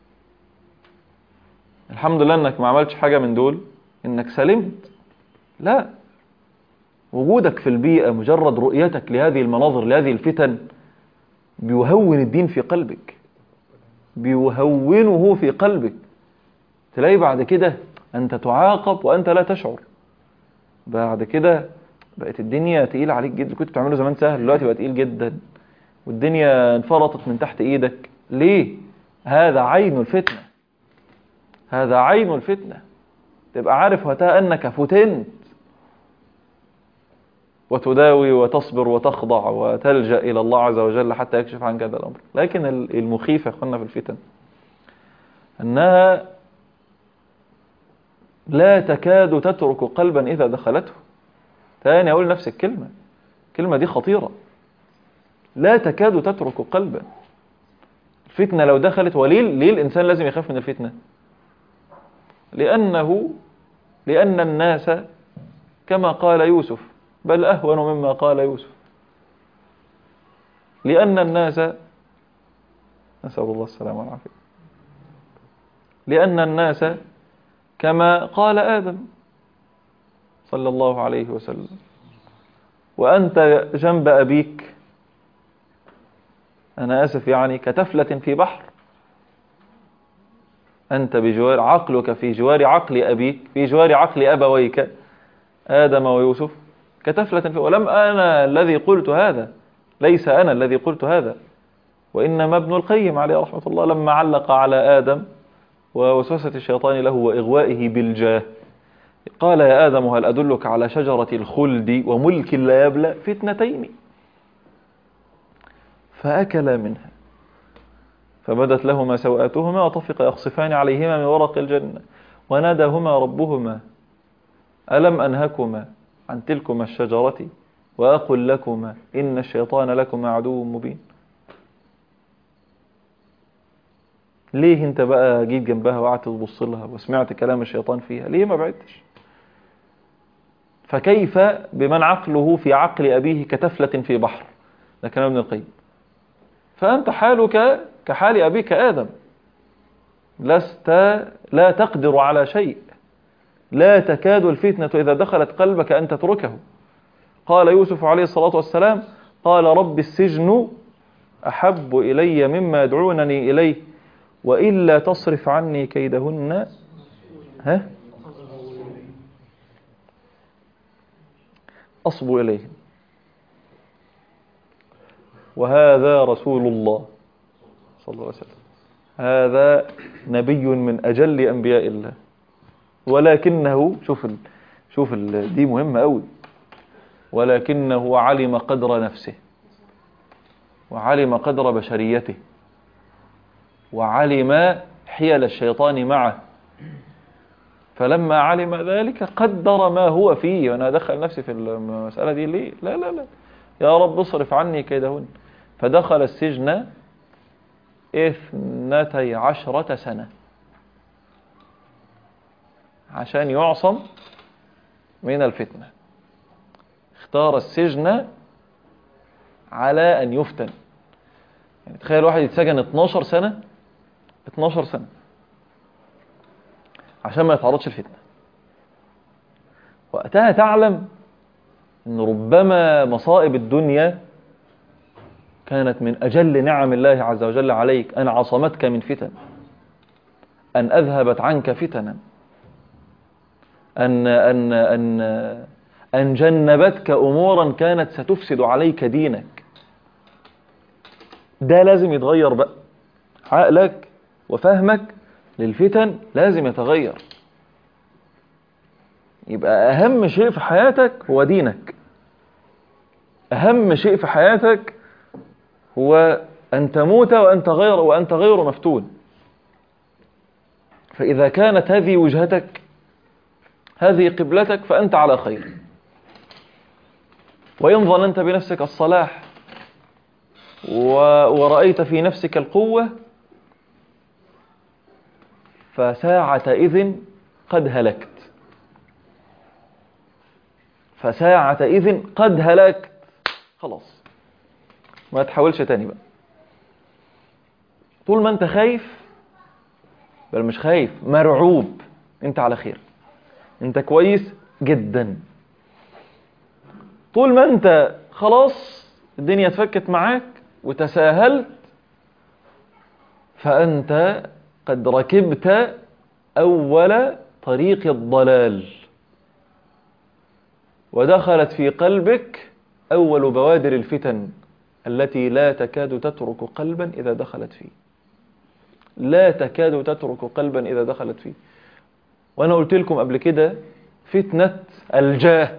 الحمد لله أنك ما عملتش حاجة من دول أنك سلمت لا وجودك في البيئة مجرد رؤيتك لهذه المناظر لهذه الفتن بيهون الدين في قلبك بيهونه في قلبك تلاقي بعد كده أنت تعاقب وأنت لا تشعر بعد كده بقت الدنيا تقيلة عليك جدا كنت بتعمله زمان سهل دلوقتي بقى تقيل جدا والدنيا انفرطت من تحت ايدك ليه هذا عين الفتنة هذا عين الفتنة تبقى عارف وقتها أنك فتنت وتداوي وتصبر وتخضع وتلجأ إلى الله عز وجل حتى يكشف عنك هذا الأمر لكن المخيف يا أخوانا في الفتن أنها لا تكاد تترك قلبا إذا دخلته تاني أقول نفس الكلمة الكلمة دي خطيرة لا تكاد تترك قلبا الفتنة لو دخلت وليه ليه الإنسان لازم يخاف من الفتنة لأنه لأن الناس كما قال يوسف بل أهون مما قال يوسف لأن الناس نسأل الله السلامة والعافية لأن الناس كما قال آدم صلى الله عليه وسلم وأنت جنب أبيك أنا آسف يعني كتفلة في بحر أنت بجوار عقلك في جوار عقل أبيك في جوار عقل أبويك آدم ويوسف كتفلة في ولم أنا الذي قلت هذا ليس أنا الذي قلت هذا وإنما ابن القيم عليه رحمة الله لما علق على آدم ووسوسة الشيطان له وإغوائه بالجاه قال يا آدم هل أدلك على شجرة الخلد وملك لا يبلى فتنتين فأكلا منها فبدت لهما سوآتهما وطفق يخصفان عليهما من ورق الجنة وناداهما ربهما ألم أنهكما عن تلكما الشجرة وأقل لكما إن الشيطان لكما عدو مبين ليه انت بقى جيت جنبها وقعدت تبص لها وسمعت كلام الشيطان فيها ليه ما بعدتش فكيف بمن عقله في عقل أبيه كتفلة في بحر ده كلام ابن القيم فأنت حالك كحال أبيك آدم لست لا تقدر على شيء لا تكاد الفتنة إذا دخلت قلبك أن تتركه قال يوسف عليه الصلاة والسلام قال رب السجن أحب إلي مما يدعونني إليه وإلا تصرف عني كيدهن ها أصب إليهم وهذا رسول الله صلى الله عليه وسلم هذا نبي من أجل أنبياء الله ولكنه شوف ال... شوف ال... دي مهمة قوي ولكنه علم قدر نفسه وعلم قدر بشريته وعلم حيل الشيطان معه فلما علم ذلك قدر ما هو فيه وانا ادخل نفسي في المسألة دي ليه لا لا لا يا رب اصرف عني كيدهن فدخل السجن اثنتي عشرة سنة عشان يعصم من الفتنة اختار السجن على أن يفتن يعني تخيل واحد يتسجن 12 سنة 12 سنة عشان ما يتعرضش الفتنة وقتها تعلم أن ربما مصائب الدنيا كانت من أجل نعم الله عز وجل عليك أن عصمتك من فتن أن أذهبت عنك فتنا أن, أن, أن, أن جنبتك أمورا كانت ستفسد عليك دينك ده لازم يتغير بقى عقلك وفهمك للفتن لازم يتغير يبقى أهم شيء في حياتك هو دينك أهم شيء في حياتك هو أن تموت وأنت غير وأنت غير مفتون فإذا كانت هذه وجهتك هذه قبلتك فأنت على خير وإن ظننت بنفسك الصلاح ورأيت في نفسك القوة فساعة إذن قد هلكت فساعة إذن قد هلكت خلاص ما تحاولش تاني بقى طول ما انت خايف بل مش خايف مرعوب انت على خير انت كويس جدا طول ما انت خلاص الدنيا اتفكت معاك وتساهلت فأنت قد ركبت أول طريق الضلال ودخلت في قلبك أول بوادر الفتن التي لا تكاد تترك قلبا إذا دخلت فيه لا تكاد تترك قلبا إذا دخلت فيه وأنا قلت لكم قبل كده فتنة الجاه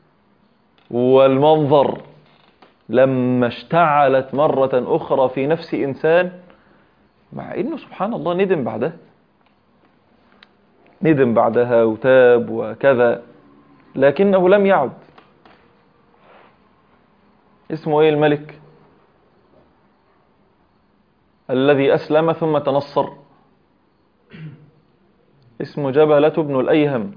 والمنظر لما اشتعلت مرة أخرى في نفس إنسان مع إنه سبحان الله ندم بعدها ندم بعدها وتاب وكذا لكنه لم يعد اسمه ايه الملك الذي أسلم ثم تنصر اسمه جبلة بن الأيهم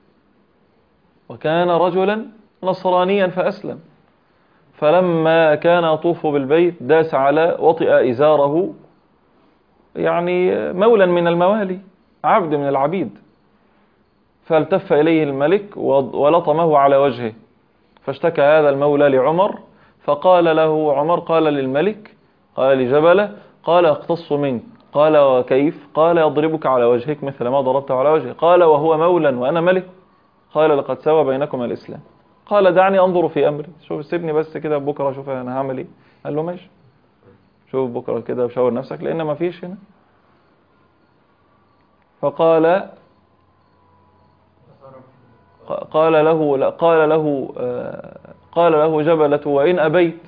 وكان رجلا نصرانيا فأسلم فلما كان يطوف بالبيت داس على وطئ إزاره يعني مولا من الموالي عبد من العبيد فالتف إليه الملك ولطمه على وجهه فاشتكى هذا المولى لعمر فقال له عمر قال للملك قال لجبله قال اقتص منك قال وكيف قال يضربك على وجهك مثل ما ضربته على وجهه قال وهو مولا وأنا ملك قال لقد سوى بينكما الإسلام قال دعني أنظر في أمري شوف سيبني بس كده بكرة شوف أنا هعمل إيه قال له ماشي شوف بكرة كده وشاور نفسك لأن ما فيش هنا فقال قال له قال له قال له جبلة وإن أبيت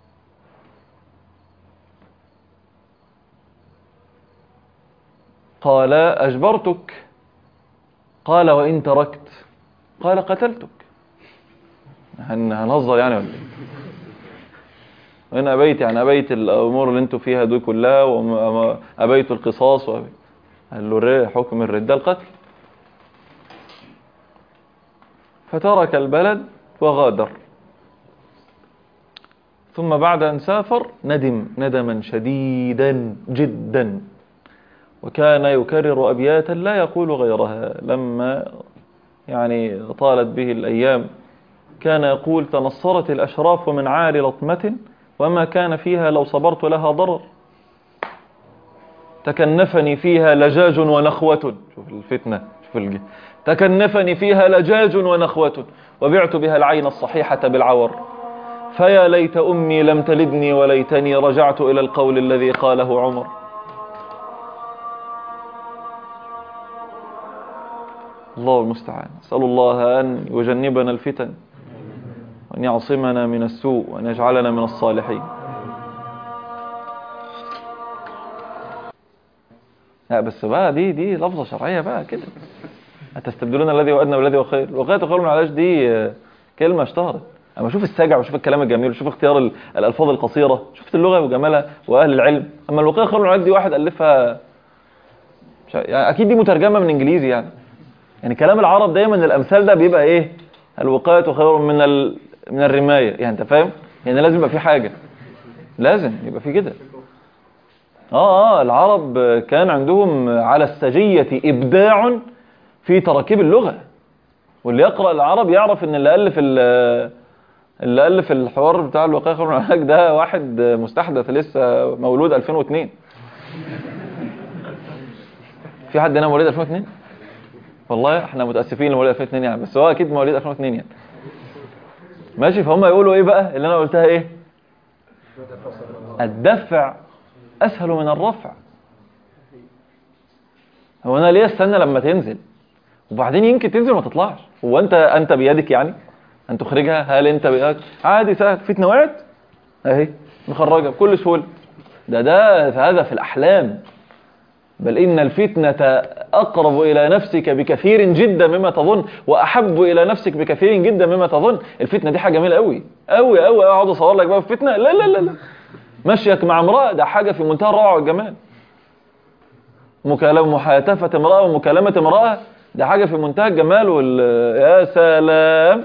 قال أجبرتك قال وإن تركت قال قتلتك هنهزر يعني ولا ايه وإن أبيت يعني أبيت الأمور اللي انتوا فيها دي كلها وأبيت القصاص وأبيت قال له حكم الردة القتل فترك البلد وغادر ثم بعد أن سافر ندم ندما شديدا جدا وكان يكرر أبياتا لا يقول غيرها لما يعني طالت به الأيام كان يقول تنصرت الأشراف من عار لطمة وما كان فيها لو صبرت لها ضرر تكنفني فيها لجاج ونخوة شوف الفتنة شوف الج... تكنفني فيها لجاج ونخوة وبعت بها العين الصحيحة بالعور فيا ليت أمي لم تلدني وليتني رجعت إلى القول الذي قاله عمر الله المستعان أسأل الله أن يجنبنا الفتن وأن يعصمنا من السوء وأن يجعلنا من الصالحين لا بس بقى دي دي لفظة شرعية بقى كده أتستبدلون الذي هو أدنى والذي هو خير الوقاية خير من العلاج دي كلمة اشتهرت أما شوف السجع وشوف الكلام الجميل وشوف اختيار الألفاظ القصيرة شفت اللغة وجمالها وأهل العلم أما الوقاية خير من العلاج دي واحد ألفها يعني أكيد دي مترجمة من إنجليزي يعني يعني كلام العرب دايما الأمثال ده بيبقى إيه الوقاية خير من ال... من الرماية يعني أنت فاهم يعني لازم يبقى في حاجة لازم يبقى في كده آه آه العرب كان عندهم على السجية إبداع في تراكيب اللغة واللي يقرأ العرب يعرف ان اللي ألف اللي ألف الحوار بتاع الوقاية خير من العلاج ده واحد مستحدث لسه مولود 2002 في حد هنا مواليد 2002 والله احنا متاسفين لمواليد 2002 يعني بس هو اكيد مواليد 2002 يعني ماشي فهم يقولوا ايه بقى اللي انا قلتها ايه الدفع اسهل من الرفع هو انا ليه استنى لما تنزل وبعدين يمكن تنزل وما تطلعش هو انت انت بيدك يعني ان تخرجها هل انت بيدك عادي سهل فتنه وقعت اهي نخرجها بكل سهوله ده ده هذا في الاحلام بل إن الفتنة أقرب إلى نفسك بكثير جدا مما تظن وأحب إلى نفسك بكثير جدا مما تظن الفتنة دي حاجة جميلة قوي قوي قوي أقعد أصور لك بقى في فتنة لا لا لا لا مشيك مع امرأة ده حاجة في منتهى الروعة والجمال مكالمة محاتفة امرأة ومكالمة امرأة ده حاجة في منتهى الجمال وال يا سلام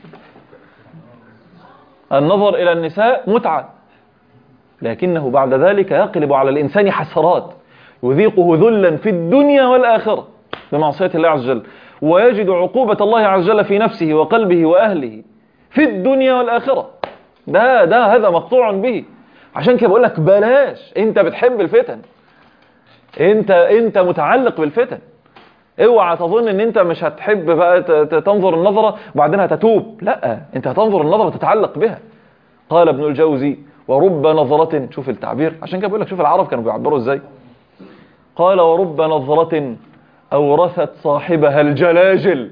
النظر إلى النساء متعة لكنه بعد ذلك يقلب على الإنسان حسرات يذيقه ذلا في الدنيا والآخرة بمعصية الله عز وجل ويجد عقوبة الله عز وجل في نفسه وقلبه وأهله في الدنيا والآخرة ده ده هذا مقطوع به عشان كده بقول لك بلاش انت بتحب الفتن انت انت متعلق بالفتن اوعى تظن ان انت مش هتحب بقى تنظر النظرة وبعدين هتتوب لا انت هتنظر النظرة تتعلق بها قال ابن الجوزي ورب نظرة شوف التعبير عشان كده بقول لك شوف العرب كانوا بيعبروا ازاي قال ورب نظرة أورثت صاحبها الجلاجل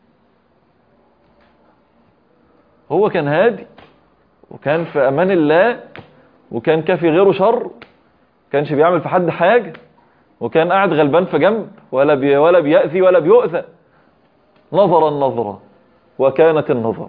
هو كان هادي وكان في أمان الله وكان كافي غيره شر كانش بيعمل في حد حاجة وكان قاعد غلبان في جنب ولا بي ولا بيأذي ولا بيؤذى نظر النظرة وكانت النظر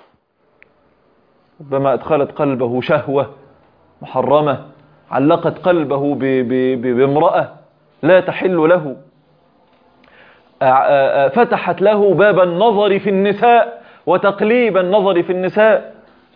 ربما أدخلت قلبه شهوة محرمة علقت قلبه ب ب ب بامرأة لا تحل له آ- آ- آ- فتحت له باب النظر في النساء وتقليب النظر في النساء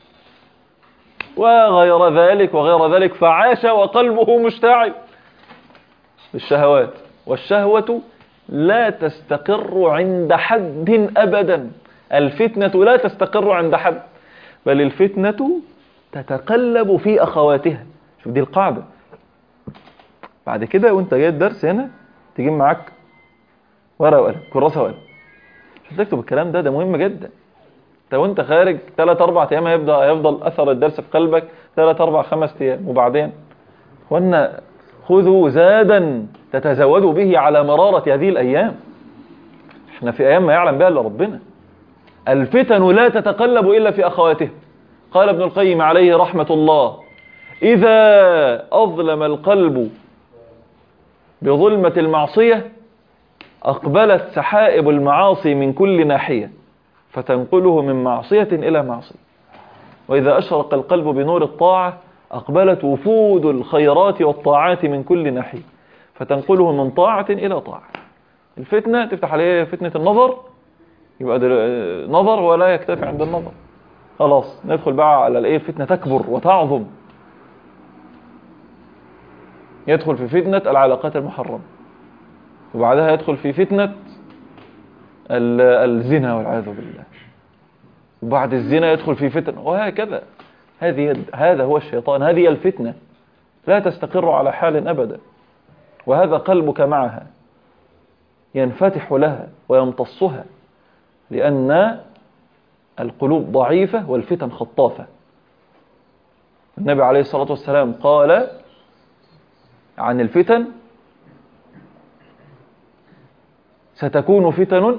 وغير ذلك وغير ذلك فعاش وقلبه مشتعل بالشهوات والشهوة لا تستقر عند حد أبدا الفتنة لا تستقر عند حد بل الفتنة تتقلب في أخواتها شوف دي القاعدة بعد كده وانت جاي الدرس هنا تجيب معاك ورقة وقلم كراسة وقلم عشان تكتب الكلام ده ده مهم جدا انت وانت خارج 3 4 ايام هيبدا هيفضل اثر الدرس في قلبك 3 4 5 ايام وبعدين وانا خذوا زادا تتزودوا به على مرارة هذه الايام احنا في ايام ما يعلم بها الا ربنا الفتن لا تتقلب الا في اخواتها قال ابن القيم عليه رحمة الله اذا اظلم القلب بظلمة المعصية اقبلت سحائب المعاصي من كل ناحية فتنقله من معصية إلى معصية وإذا أشرق القلب بنور الطاعة أقبلت وفود الخيرات والطاعات من كل ناحية فتنقله من طاعة إلى طاعة الفتنة تفتح عليه فتنة النظر يبقى دل- نظر ولا يكتفي عند النظر خلاص ندخل بقى على الايه الفتنة تكبر وتعظم يدخل في فتنة العلاقات المحرمة وبعدها يدخل في فتنة ال- الزنا والعياذ بالله وبعد الزنا يدخل في فتن وهكذا هذه هذا هو الشيطان هذه هي الفتنة لا تستقر على حال أبدا وهذا قلبك معها ينفتح لها ويمتصها لأن القلوب ضعيفة والفتن خطافة النبي عليه الصلاة والسلام قال عن الفتن ستكون فتن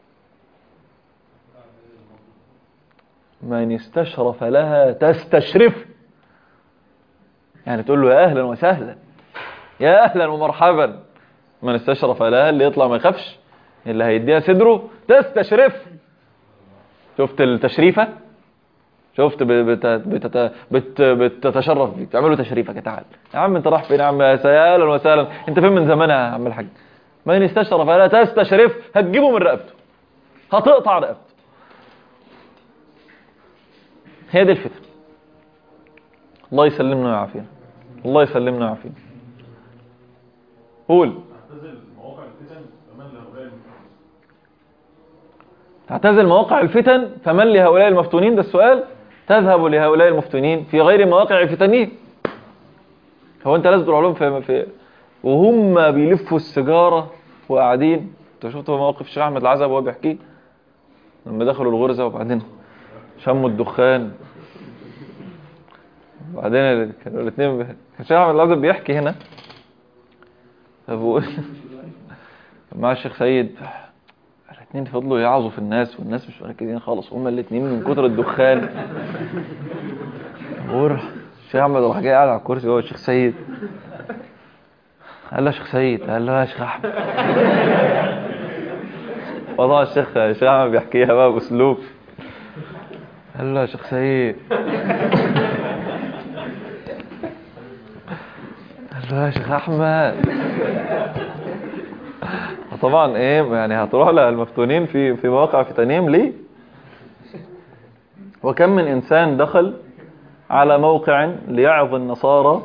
من استشرف لها تستشرف يعني تقول له يا أهلا وسهلا يا أهلا ومرحبا من استشرف لها اللي يطلع ما يخافش اللي هيديها صدره تستشرف شفت التشريفة شفت ب- بت- بتت- بت- بتتشرف بيك تعملوا تشريفك يا تعال يا عم انت رايح فين يا عم يا اهلا وسهلا انت فين من زمان يا عم الحاج من استشرف لا تستشرف هتجيبه من رقبته هتقطع رقبته هي دي الفتن الله يسلمنا ويعافينا الله يسلمنا ويعافينا قول اعتزل مواقع الفتن فمن لهؤلاء المفتنين تعتزل مواقع الفتن فمن لهؤلاء المفتونين ده السؤال تذهب لهؤلاء المفتونين في غير مواقع فتنهم هو انت لازم تروح لهم في, في وهم بيلفوا السيجاره وقاعدين انت شفت موقف الشيخ احمد العزب وهو بيحكي لما دخلوا الغرزه وبعدين شموا الدخان وبعدين كانوا الاثنين كان الشيخ احمد العزب بيحكي هنا فبقول كان معاه الشيخ سيد الاثنين فضلوا يعظوا في الناس والناس مش مركزين خالص هما الاثنين من كتر الدخان وراح الشيخ احمد راح جاي قاعد على الكرسي هو الشيخ سيد قال له يا شيخ سيد قال له يا شيخ احمد وضع الشيخ الشيخ احمد بيحكيها بقى باسلوب قال له يا شيخ سيد قال له يا شيخ احمد طبعا ايه يعني هتروح للمفتونين في في مواقع فتنهم ليه وكم من انسان دخل على موقع ليعظ النصارى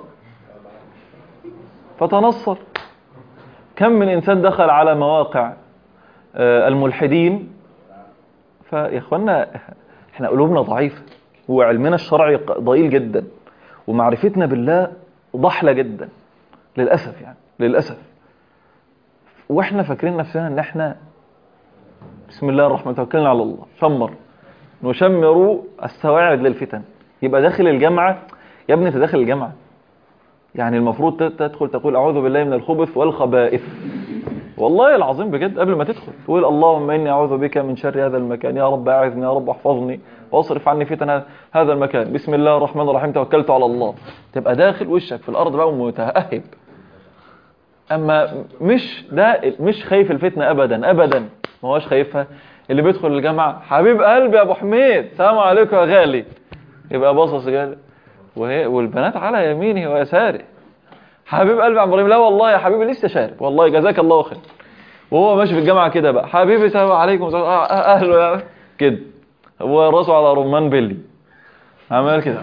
فتنصر كم من انسان دخل على مواقع آه، الملحدين فيا اخوانا احنا قلوبنا ضعيفه وعلمنا الشرعي ق- ضئيل جدا ومعرفتنا بالله ضحله جدا للاسف يعني للاسف واحنا فاكرين نفسنا ان احنا بسم الله الرحمن الرحيم توكلنا على الله شمر نشمر السواعد للفتن يبقى داخل الجامعه يا ابني انت داخل الجامعه يعني المفروض ت- تدخل تقول اعوذ بالله من الخبث والخبائث والله العظيم بجد قبل ما تدخل تقول اللهم اني اعوذ بك من شر هذا المكان يا رب اعذني يا رب احفظني واصرف عني فتن هذا- هذا المكان بسم الله الرحمن الرحيم توكلت على الله تبقى داخل وشك في الارض بقى ومتاهب اما مش ده مش خايف الفتنه ابدا ابدا ما هوش خايفها اللي بيدخل الجامعه حبيب قلبي يا ابو حميد سلام عليكم يا غالي يبقى باصص كده وهي والبنات على يمينه ويساره حبيب قلبي يا عم ابراهيم لا والله يا حبيبي لسه شارب والله جزاك الله خير وهو ماشي في الجامعه كده بقى حبيبي سلام عليكم سلام آه، آه، اهله يا كده هو راسه على رمان بيلي عمال كده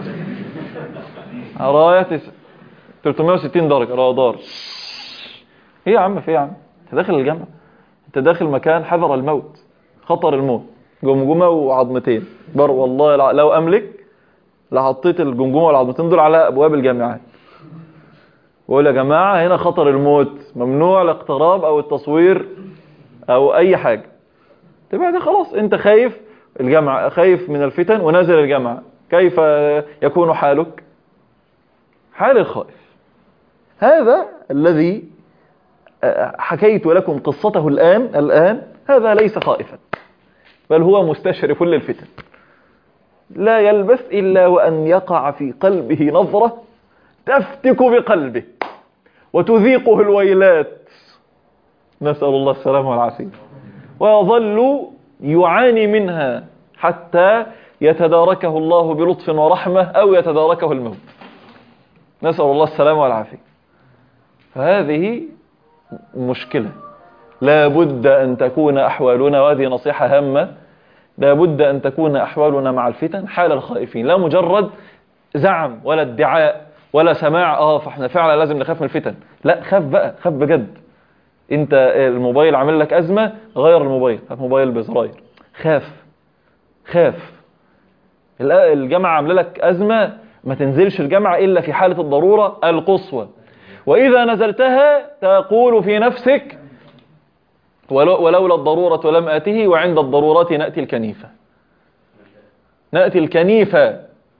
رايه تس- 360 درجه رادار ايه يا عم في إيه يا عم انت داخل الجامعه انت داخل مكان حذر الموت خطر الموت جمجمه وعظمتين بر والله الع- لو املك لحطيت الجمجمه والعظمتين دول على ابواب الجامعات واقول يا جماعه هنا خطر الموت ممنوع الاقتراب او التصوير او اي حاجه تبقى ده خلاص انت خايف الجامعه خايف من الفتن ونازل الجامعه كيف يكون حالك حال الخائف هذا الذي حكيت لكم قصته الآن الآن هذا ليس خائفا بل هو مستشرف للفتن لا يلبث إلا وأن يقع في قلبه نظرة تفتك بقلبه وتذيقه الويلات نسأل الله السلامة والعافية ويظل يعاني منها حتى يتداركه الله بلطف ورحمة أو يتداركه الموت نسأل الله السلامة والعافية فهذه مشكلة لا بد أن تكون أحوالنا وهذه نصيحة هامة لا بد أن تكون أحوالنا مع الفتن حال الخائفين لا مجرد زعم ولا ادعاء ولا سماع اه فاحنا فعلا لازم نخاف من الفتن لا خاف بقى خاف بجد انت الموبايل عامل لك أزمة غير الموبايل هات موبايل بزراير خاف خاف الجامعة عامله لك أزمة ما تنزلش الجامعة إلا في حالة الضرورة القصوى وإذا نزلتها تقول في نفسك ولو ولولا الضرورة لم آته وعند الضرورات نأتي الكنيفة نأتي الكنيفة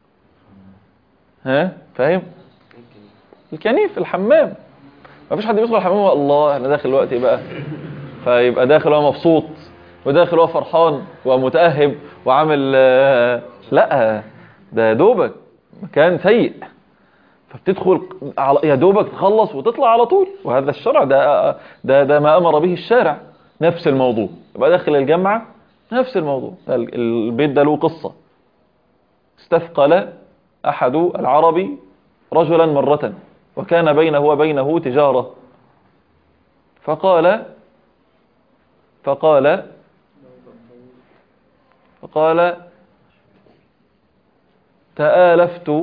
ها فاهم الكنيف الحمام ما فيش حد بيدخل الحمام الله انا داخل دلوقتي بقى فيبقى داخل هو مبسوط وداخل هو فرحان ومتأهب وعامل لا ده دوبك مكان سيء فبتدخل على يا دوبك تخلص وتطلع على طول وهذا الشرع ده ده ده ما امر به الشارع نفس الموضوع يبقى داخل الجامعه نفس الموضوع البيت ده له قصه استثقل احد العربي رجلا مره وكان بينه وبينه تجاره فقال فقال فقال تآلفت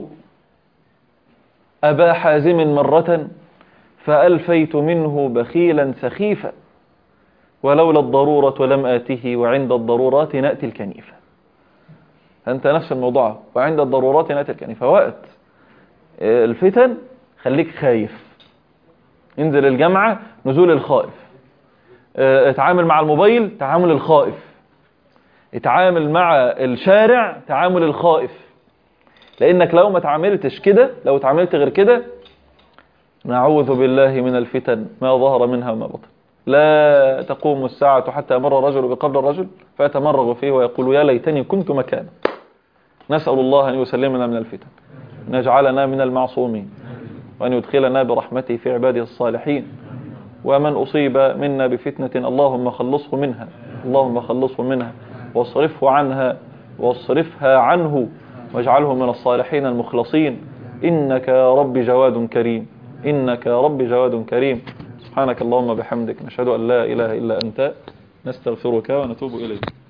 أبا حازم مرة فألفيت منه بخيلا سخيفا ولولا الضرورة لم آته وعند الضرورات نأتي الكنيفة أنت نفس الموضوع وعند الضرورات نأتي الكنيفة وقت الفتن خليك خايف انزل الجامعة نزول الخائف اتعامل مع الموبايل تعامل الخائف اتعامل مع الشارع تعامل الخائف لانك لو ما تعاملتش كده لو تعاملت غير كده نعوذ بالله من الفتن ما ظهر منها وما بطن لا تقوم الساعة حتى يمر الرجل بقبر الرجل فيتمرغ فيه ويقول يا ليتني كنت مكانه نسأل الله أن يسلمنا من الفتن نجعلنا من المعصومين وأن يدخلنا برحمته في عباده الصالحين ومن أصيب منا بفتنة اللهم خلصه منها اللهم خلصه منها واصرفه عنها واصرفها عنه واجعله من الصالحين المخلصين إنك يا رب جواد كريم إنك يا رب جواد كريم سبحانك اللهم بحمدك نشهد أن لا إله إلا أنت نستغفرك ونتوب إليك